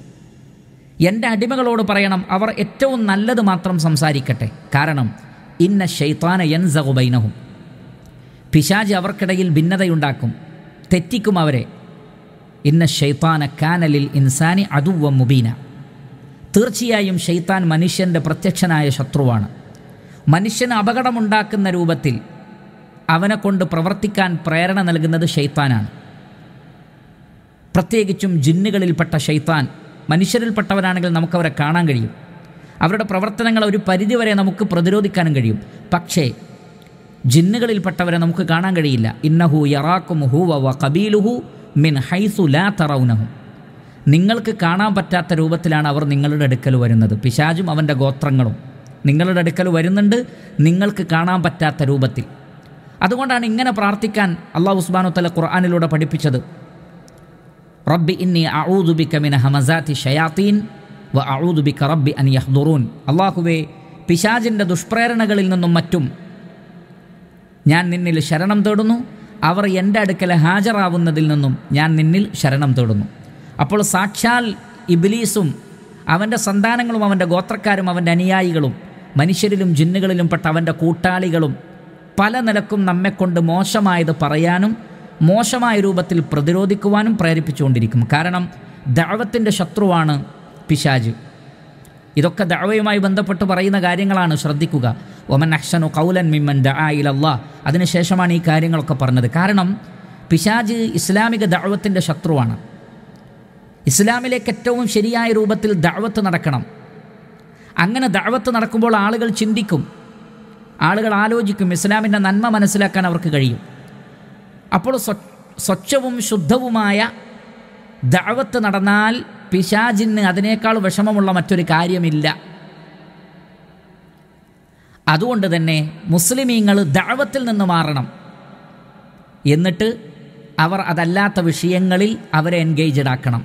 എൻ്റെ അടിമകളോട് പറയണം അവർ ഏറ്റവും നല്ലത് മാത്രം സംസാരിക്കട്ടെ കാരണം ഇന്ന ഷെയ്ത്താന യൻസഹുബൈനഹും പിശാജ് അവർക്കിടയിൽ ഭിന്നതയുണ്ടാക്കും തെറ്റിക്കും അവരെ ഇന്ന ഷെയ്ത്താന കാനലിൽ ഇൻസാനി അതുവ മുബീന തീർച്ചയായും ഷെയ്ത്താൻ മനുഷ്യൻ്റെ പ്രത്യക്ഷനായ ശത്രുവാണ് മനുഷ്യന് അപകടമുണ്ടാക്കുന്ന രൂപത്തിൽ അവനെ കൊണ്ട് പ്രവർത്തിക്കാൻ പ്രേരണ നൽകുന്നത് ഷെയ്ത്താനാണ് പ്രത്യേകിച്ചും ജിന്നുകളിൽപ്പെട്ട ഷെയ്ത്താൻ മനുഷ്യരിൽപ്പെട്ടവരാണെങ്കിൽ നമുക്കവരെ കാണാൻ കഴിയും അവരുടെ പ്രവർത്തനങ്ങൾ ഒരു പരിധിവരെ നമുക്ക് പ്രതിരോധിക്കാനും കഴിയും പക്ഷേ ജിന്നുകളിൽപ്പെട്ടവരെ നമുക്ക് കാണാൻ കഴിയില്ല ഇന്നഹു യറാക്കും ഹൂവ വ കബീലുഹു മിൻ ഹൈസു ലാ തറൗനഹു നിങ്ങൾക്ക് കാണാൻ പറ്റാത്ത രൂപത്തിലാണ് അവർ നിങ്ങളുടെ അടുക്കൽ വരുന്നത് പിശാജും അവൻ്റെ ഗോത്രങ്ങളും നിങ്ങളുടെ അടുക്കൽ വരുന്നുണ്ട് നിങ്ങൾക്ക് കാണാൻ പറ്റാത്ത രൂപത്തിൽ അതുകൊണ്ടാണ് ഇങ്ങനെ പ്രാർത്ഥിക്കാൻ അള്ളാഹു ഉസ്മാനു തല ഖുർആാനിലൂടെ പഠിപ്പിച്ചത് റബ്ബി ഇന്നി അഊദുബിക്ക മിന ഹമസാത്തി ഷയാത്തീൻ വ അഊദുബിക്ക റബ്ബി അൻ യഹ്ദുറൂൻ അള്ളാഹുവേ പിശാജിൻ്റെ ദുഷ്പ്രേരണകളിൽ നിന്നും മറ്റും ഞാൻ നിന്നിൽ ശരണം തേടുന്നു അവർ എൻ്റെ അടുക്കൽ ഹാജരാവുന്നതിൽ നിന്നും ഞാൻ നിന്നിൽ ശരണം തേടുന്നു അപ്പോൾ സാക്ഷാൽ ഇബിലീസും അവൻ്റെ സന്താനങ്ങളും അവൻ്റെ ഗോത്രക്കാരും അവൻ്റെ അനുയായികളും മനുഷ്യരിലും ജിന്നുകളിലും പെട്ട അവൻ്റെ കൂട്ടാളികളും പല നിലക്കും നമ്മെക്കൊണ്ട് മോശമായത് പറയാനും മോശമായ രൂപത്തിൽ പ്രതിരോധിക്കുവാനും പ്രേരിപ്പിച്ചുകൊണ്ടിരിക്കും കാരണം ദഅവത്തിൻ്റെ ശത്രുവാണ് പിശാജ് ഇതൊക്കെ ദഅവയുമായി ബന്ധപ്പെട്ട് പറയുന്ന കാര്യങ്ങളാണ് ശ്രദ്ധിക്കുക ഒമൻ അഹ്സനു കൗലൻ മിമ്മൻ ദഅയിലല്ലാ അതിനുശേഷമാണ് ഈ കാര്യങ്ങളൊക്കെ പറഞ്ഞത് കാരണം പിശാജ് ഇസ്ലാമിക ദഅവത്തിൻ്റെ ശത്രുവാണ് ഇസ്ലാമിലേക്ക് ഏറ്റവും ശരിയായ രൂപത്തിൽ ദഅവത്ത് നടക്കണം അങ്ങനെ ദഅവത്ത് നടക്കുമ്പോൾ ആളുകൾ ചിന്തിക്കും ആളുകൾ ആലോചിക്കും ഇസ്ലാമിൻ്റെ നന്മ മനസ്സിലാക്കാൻ അവർക്ക് കഴിയും അപ്പോൾ സ്വ സ്വച്ഛവും ശുദ്ധവുമായ ദഅവത്ത് നടന്നാൽ പിശാജിന് അതിനേക്കാൾ വിഷമമുള്ള മറ്റൊരു കാര്യമില്ല അതുകൊണ്ട് തന്നെ മുസ്ലിമീങ്ങൾ ദഅവത്തിൽ നിന്ന് മാറണം എന്നിട്ട് അവർ അതല്ലാത്ത വിഷയങ്ങളിൽ അവരെ എൻഗേജഡ് ആക്കണം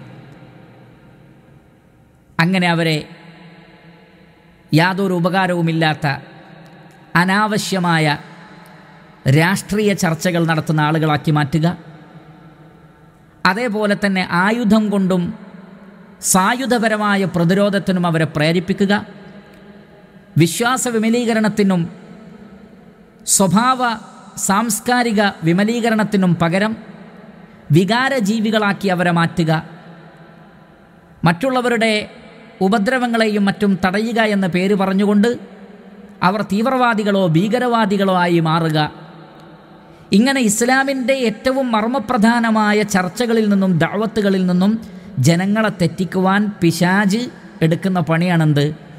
അങ്ങനെ അവരെ യാതൊരു ഉപകാരവുമില്ലാത്ത അനാവശ്യമായ രാഷ്ട്രീയ ചർച്ചകൾ നടത്തുന്ന ആളുകളാക്കി മാറ്റുക അതേപോലെ തന്നെ ആയുധം കൊണ്ടും സായുധപരമായ പ്രതിരോധത്തിനും അവരെ പ്രേരിപ്പിക്കുക വിശ്വാസ വിമലീകരണത്തിനും സ്വഭാവ സാംസ്കാരിക വിമലീകരണത്തിനും പകരം വികാരജീവികളാക്കി അവരെ മാറ്റുക മറ്റുള്ളവരുടെ ഉപദ്രവങ്ങളെയും മറ്റും തടയുക എന്ന പേര് പറഞ്ഞുകൊണ്ട് അവർ തീവ്രവാദികളോ ഭീകരവാദികളോ ആയി മാറുക ഇങ്ങനെ ഇസ്ലാമിൻ്റെ ഏറ്റവും മർമ്മപ്രധാനമായ ചർച്ചകളിൽ നിന്നും ദാവത്തുകളിൽ നിന്നും ജനങ്ങളെ തെറ്റിക്കുവാൻ പിശാജ് എടുക്കുന്ന പണിയാണെന്ത്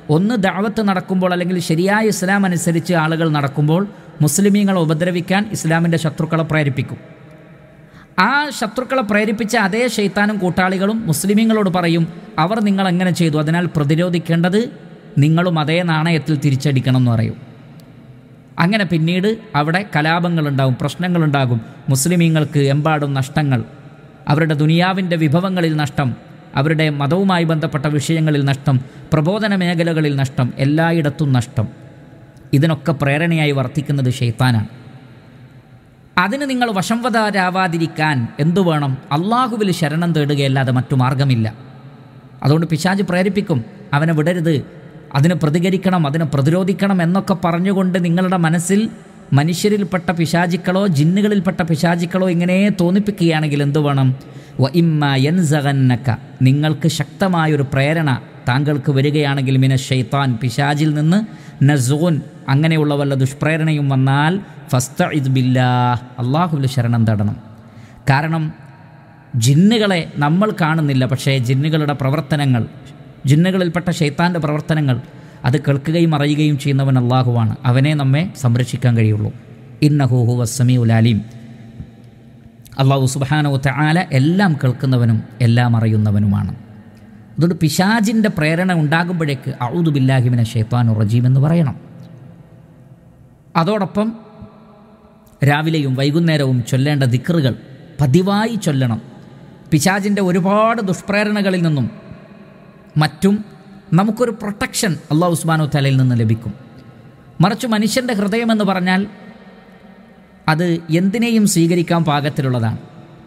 ഒന്ന് ദഅവത്ത് നടക്കുമ്പോൾ അല്ലെങ്കിൽ ശരിയായ ഇസ്ലാം അനുസരിച്ച് ആളുകൾ നടക്കുമ്പോൾ മുസ്ലിമീങ്ങളെ ഉപദ്രവിക്കാൻ ഇസ്ലാമിൻ്റെ ശത്രുക്കളെ പ്രേരിപ്പിക്കും ആ ശത്രുക്കളെ പ്രേരിപ്പിച്ച അതേ ഷെയ്ത്താനും കൂട്ടാളികളും മുസ്ലിമീങ്ങളോട് പറയും അവർ നിങ്ങൾ എങ്ങനെ ചെയ്തു അതിനാൽ പ്രതിരോധിക്കേണ്ടത് നിങ്ങളും അതേ നാണയത്തിൽ തിരിച്ചടിക്കണം എന്ന് പറയും അങ്ങനെ പിന്നീട് അവിടെ കലാപങ്ങളുണ്ടാകും പ്രശ്നങ്ങളുണ്ടാകും മുസ്ലിമീങ്ങൾക്ക് എമ്പാടും നഷ്ടങ്ങൾ അവരുടെ ദുനിയാവിൻ്റെ വിഭവങ്ങളിൽ നഷ്ടം അവരുടെ മതവുമായി ബന്ധപ്പെട്ട വിഷയങ്ങളിൽ നഷ്ടം പ്രബോധന മേഖലകളിൽ നഷ്ടം എല്ലായിടത്തും നഷ്ടം ഇതിനൊക്കെ പ്രേരണയായി വർത്തിക്കുന്നത് ഷെയ്ത്താനാണ് അതിന് നിങ്ങൾ വശംവദരാവാതിരിക്കാൻ എന്തു വേണം അള്ളാഹുവിൽ ശരണം തേടുകയല്ലാതെ മറ്റു മാർഗമില്ല അതുകൊണ്ട് പിശാജ് പ്രേരിപ്പിക്കും അവനെ വിടരുത് അതിന് പ്രതികരിക്കണം അതിനെ പ്രതിരോധിക്കണം എന്നൊക്കെ പറഞ്ഞുകൊണ്ട് നിങ്ങളുടെ മനസ്സിൽ മനുഷ്യരിൽപ്പെട്ട പിശാചിക്കളോ ജിന്നുകളിൽപ്പെട്ട പിശാചിക്കളോ ഇങ്ങനെ തോന്നിപ്പിക്കുകയാണെങ്കിൽ എന്തു വേണം വ ഇമ്മ യൻസഗന്നക്ക നിങ്ങൾക്ക് ശക്തമായൊരു പ്രേരണ താങ്കൾക്ക് വരികയാണെങ്കിൽ മിന ഷെയ്ത്താൻ പിശാജിൽ നിന്ന് നസൂൻ അങ്ങനെയുള്ള വല്ല ദുഷ്പ്രേരണയും വന്നാൽ ഫസ്ത ഇത് ബില്ലാ അള്ളാഹുവിൽ ശരണം തേടണം കാരണം ജിന്നുകളെ നമ്മൾ കാണുന്നില്ല പക്ഷേ ജിന്നുകളുടെ പ്രവർത്തനങ്ങൾ ജിന്നുകളിൽപ്പെട്ട ഷെയ്ത്താൻ്റെ പ്രവർത്തനങ്ങൾ അത് കേൾക്കുകയും അറിയുകയും ചെയ്യുന്നവൻ അള്ളാഹുവാണ് അവനെ നമ്മെ സംരക്ഷിക്കാൻ കഴിയുള്ളൂ ഇന്നഹൂഹു വസ്സമി ഉലാലീം അള്ളാഹു സുബാനോ ആല എല്ലാം കേൾക്കുന്നവനും എല്ലാം അറിയുന്നവനുമാണ് അതുകൊണ്ട് പിശാജിൻ്റെ പ്രേരണ ഉണ്ടാകുമ്പോഴേക്ക് ഔദു ബില്ലാഹിമിനെ ഷെയ്ത്താനു റജീം എന്ന് പറയണം അതോടൊപ്പം രാവിലെയും വൈകുന്നേരവും ചൊല്ലേണ്ട ദിക്റുകൾ പതിവായി ചൊല്ലണം പിശാജിൻ്റെ ഒരുപാട് ദുഷ്പ്രേരണകളിൽ നിന്നും മറ്റും നമുക്കൊരു പ്രൊട്ടക്ഷൻ അള്ളാഹു ഉസ്മാനു തലയിൽ നിന്ന് ലഭിക്കും മറിച്ച് മനുഷ്യൻ്റെ ഹൃദയമെന്ന് പറഞ്ഞാൽ അത് എന്തിനേയും സ്വീകരിക്കാൻ പാകത്തിലുള്ളതാണ്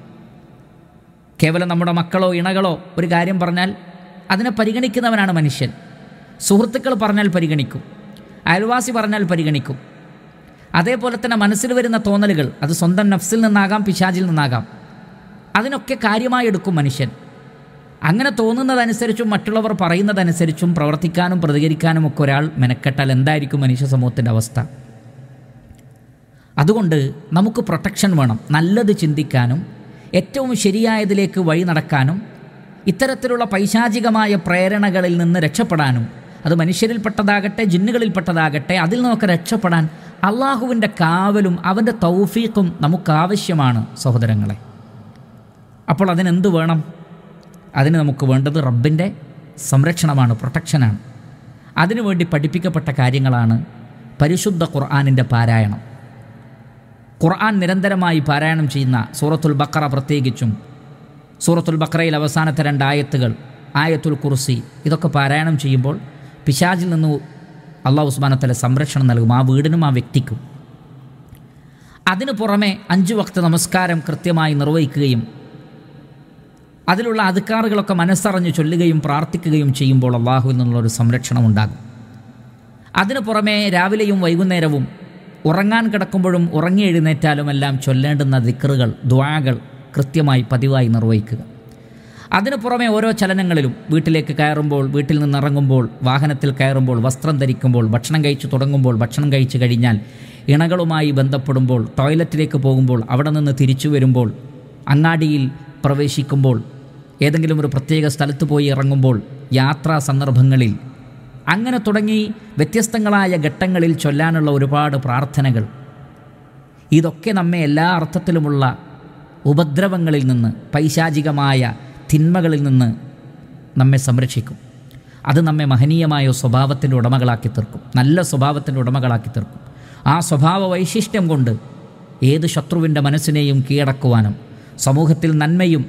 കേവലം നമ്മുടെ മക്കളോ ഇണകളോ ഒരു കാര്യം പറഞ്ഞാൽ അതിനെ പരിഗണിക്കുന്നവനാണ് മനുഷ്യൻ സുഹൃത്തുക്കൾ പറഞ്ഞാൽ പരിഗണിക്കും അയൽവാസി പറഞ്ഞാൽ പരിഗണിക്കും അതേപോലെ തന്നെ മനസ്സിൽ വരുന്ന തോന്നലുകൾ അത് സ്വന്തം നഫ്സിൽ നിന്നാകാം പിശാചിൽ നിന്നാകാം അതിനൊക്കെ കാര്യമായി എടുക്കും മനുഷ്യൻ അങ്ങനെ തോന്നുന്നതനുസരിച്ചും മറ്റുള്ളവർ പറയുന്നതനുസരിച്ചും പ്രവർത്തിക്കാനും പ്രതികരിക്കാനും ഒക്കെ ഒരാൾ മെനക്കെട്ടാൽ എന്തായിരിക്കും മനുഷ്യ സമൂഹത്തിൻ്റെ അവസ്ഥ അതുകൊണ്ട് നമുക്ക് പ്രൊട്ടക്ഷൻ വേണം നല്ലത് ചിന്തിക്കാനും ഏറ്റവും ശരിയായതിലേക്ക് വഴി നടക്കാനും ഇത്തരത്തിലുള്ള പൈശാചികമായ പ്രേരണകളിൽ നിന്ന് രക്ഷപ്പെടാനും അത് മനുഷ്യരിൽപ്പെട്ടതാകട്ടെ ജിന്നുകളിൽപ്പെട്ടതാകട്ടെ അതിൽ നിന്നൊക്കെ രക്ഷപ്പെടാൻ അള്ളാഹുവിൻ്റെ കാവലും അവൻ്റെ തൗഫീഖും നമുക്കാവശ്യമാണ് സഹോദരങ്ങളെ അപ്പോൾ അതിനെന്ത് വേണം അതിന് നമുക്ക് വേണ്ടത് റബ്ബിൻ്റെ സംരക്ഷണമാണ് പ്രൊട്ടക്ഷനാണ് അതിനുവേണ്ടി പഠിപ്പിക്കപ്പെട്ട കാര്യങ്ങളാണ് പരിശുദ്ധ ഖുർആാനിൻ്റെ പാരായണം ഖുർആൻ നിരന്തരമായി പാരായണം ചെയ്യുന്ന സൂറത്തുൽ ബക്കറ പ്രത്യേകിച്ചും സൂറത്തുൽ ബക്കറയിൽ അവസാനത്തെ രണ്ട് ആയത്തുകൾ ആയത്തുൽ കുർസി ഇതൊക്കെ പാരായണം ചെയ്യുമ്പോൾ പിശാജിൽ നിന്ന് അള്ളാഹു ഉസ്മാനത്തല സംരക്ഷണം നൽകും ആ വീടിനും ആ വ്യക്തിക്കും അതിനു പുറമെ അഞ്ചു വക്ത നമസ്കാരം കൃത്യമായി നിർവഹിക്കുകയും അതിലുള്ള അധികാറുകളൊക്കെ മനസ്സറിഞ്ഞ് ചൊല്ലുകയും പ്രാർത്ഥിക്കുകയും ചെയ്യുമ്പോൾ അള്ളാഹുവിൽ നിന്നുള്ളൊരു സംരക്ഷണം ഉണ്ടാകും അതിനു പുറമെ രാവിലെയും വൈകുന്നേരവും ഉറങ്ങാൻ കിടക്കുമ്പോഴും ഉറങ്ങി എഴുന്നേറ്റാലും എല്ലാം ചൊല്ലേണ്ടുന്ന ദിക്റുകൾ ദ്വാകൾ കൃത്യമായി പതിവായി നിർവഹിക്കുക അതിനു പുറമെ ഓരോ ചലനങ്ങളിലും വീട്ടിലേക്ക് കയറുമ്പോൾ വീട്ടിൽ നിന്നിറങ്ങുമ്പോൾ വാഹനത്തിൽ കയറുമ്പോൾ വസ്ത്രം ധരിക്കുമ്പോൾ ഭക്ഷണം കഴിച്ചു തുടങ്ങുമ്പോൾ ഭക്ഷണം കഴിച്ചു കഴിഞ്ഞാൽ ഇണകളുമായി ബന്ധപ്പെടുമ്പോൾ ടോയ്ലറ്റിലേക്ക് പോകുമ്പോൾ അവിടെ നിന്ന് തിരിച്ചു വരുമ്പോൾ അങ്ങാടിയിൽ പ്രവേശിക്കുമ്പോൾ ഏതെങ്കിലും ഒരു പ്രത്യേക സ്ഥലത്ത് പോയി ഇറങ്ങുമ്പോൾ യാത്രാ സന്ദർഭങ്ങളിൽ അങ്ങനെ തുടങ്ങി വ്യത്യസ്തങ്ങളായ ഘട്ടങ്ങളിൽ ചൊല്ലാനുള്ള ഒരുപാട് പ്രാർത്ഥനകൾ ഇതൊക്കെ നമ്മെ എല്ലാ അർത്ഥത്തിലുമുള്ള ഉപദ്രവങ്ങളിൽ നിന്ന് പൈശാചികമായ തിന്മകളിൽ നിന്ന് നമ്മെ സംരക്ഷിക്കും അത് നമ്മെ മഹനീയമായ സ്വഭാവത്തിൻ്റെ ഉടമകളാക്കി തീർക്കും നല്ല സ്വഭാവത്തിൻ്റെ ഉടമകളാക്കി തീർക്കും ആ സ്വഭാവ വൈശിഷ്ട്യം കൊണ്ട് ഏത് ശത്രുവിൻ്റെ മനസ്സിനെയും കീഴടക്കുവാനും സമൂഹത്തിൽ നന്മയും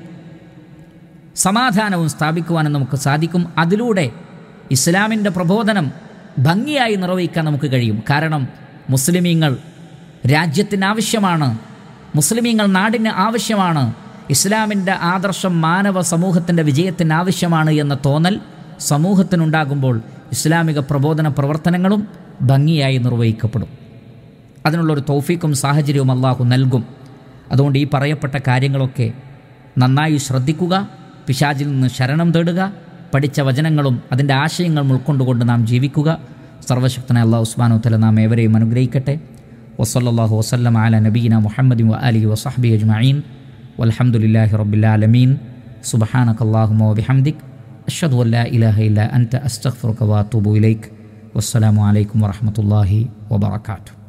സമാധാനവും സ്ഥാപിക്കുവാനും നമുക്ക് സാധിക്കും അതിലൂടെ ഇസ്ലാമിൻ്റെ പ്രബോധനം ഭംഗിയായി നിർവഹിക്കാൻ നമുക്ക് കഴിയും കാരണം മുസ്ലിമീങ്ങൾ രാജ്യത്തിന് ആവശ്യമാണ് മുസ്ലിമീങ്ങൾ നാടിന് ആവശ്യമാണ് ഇസ്ലാമിൻ്റെ ആദർശം മാനവ സമൂഹത്തിൻ്റെ വിജയത്തിന് ആവശ്യമാണ് എന്ന തോന്നൽ സമൂഹത്തിനുണ്ടാകുമ്പോൾ ഇസ്ലാമിക പ്രബോധന പ്രവർത്തനങ്ങളും ഭംഗിയായി നിർവഹിക്കപ്പെടും അതിനുള്ളൊരു തൗഫീക്കും സാഹചര്യവും അള്ളാഹു നൽകും അതുകൊണ്ട് ഈ പറയപ്പെട്ട കാര്യങ്ങളൊക്കെ നന്നായി ശ്രദ്ധിക്കുക പിശാചിൽ നിന്ന് ശരണം തേടുക പഠിച്ച വചനങ്ങളും അതിൻ്റെ ആശയങ്ങളും ഉൾക്കൊണ്ടുകൊണ്ട് നാം ജീവിക്കുക സർവശക്തനായ അള്ളാഹു ഉസ്മാനു തല നാം ഏവരെയും അനുഗ്രഹിക്കട്ടെ വസല്ലാഹു വസ്ലം അല നബീന മുഹമ്മദ് വ അലി വസഹബി അജ്മീൻ വലഹമുല്ലാഹി റബ്ബിലാലമീൻ സുബഹാനക്കല്ലാഹുമോ ബിഹംദിക് അഷ്ഹദു അല്ലാ ഇലാഹ ഇല്ല അൻത അസ്തഗ്ഫിറുക വഅതൂബു ഇലൈക് വസ്സലാമു അലൈക്കും വറഹ്മത്തുള്ളാഹി വബറകാതുഹു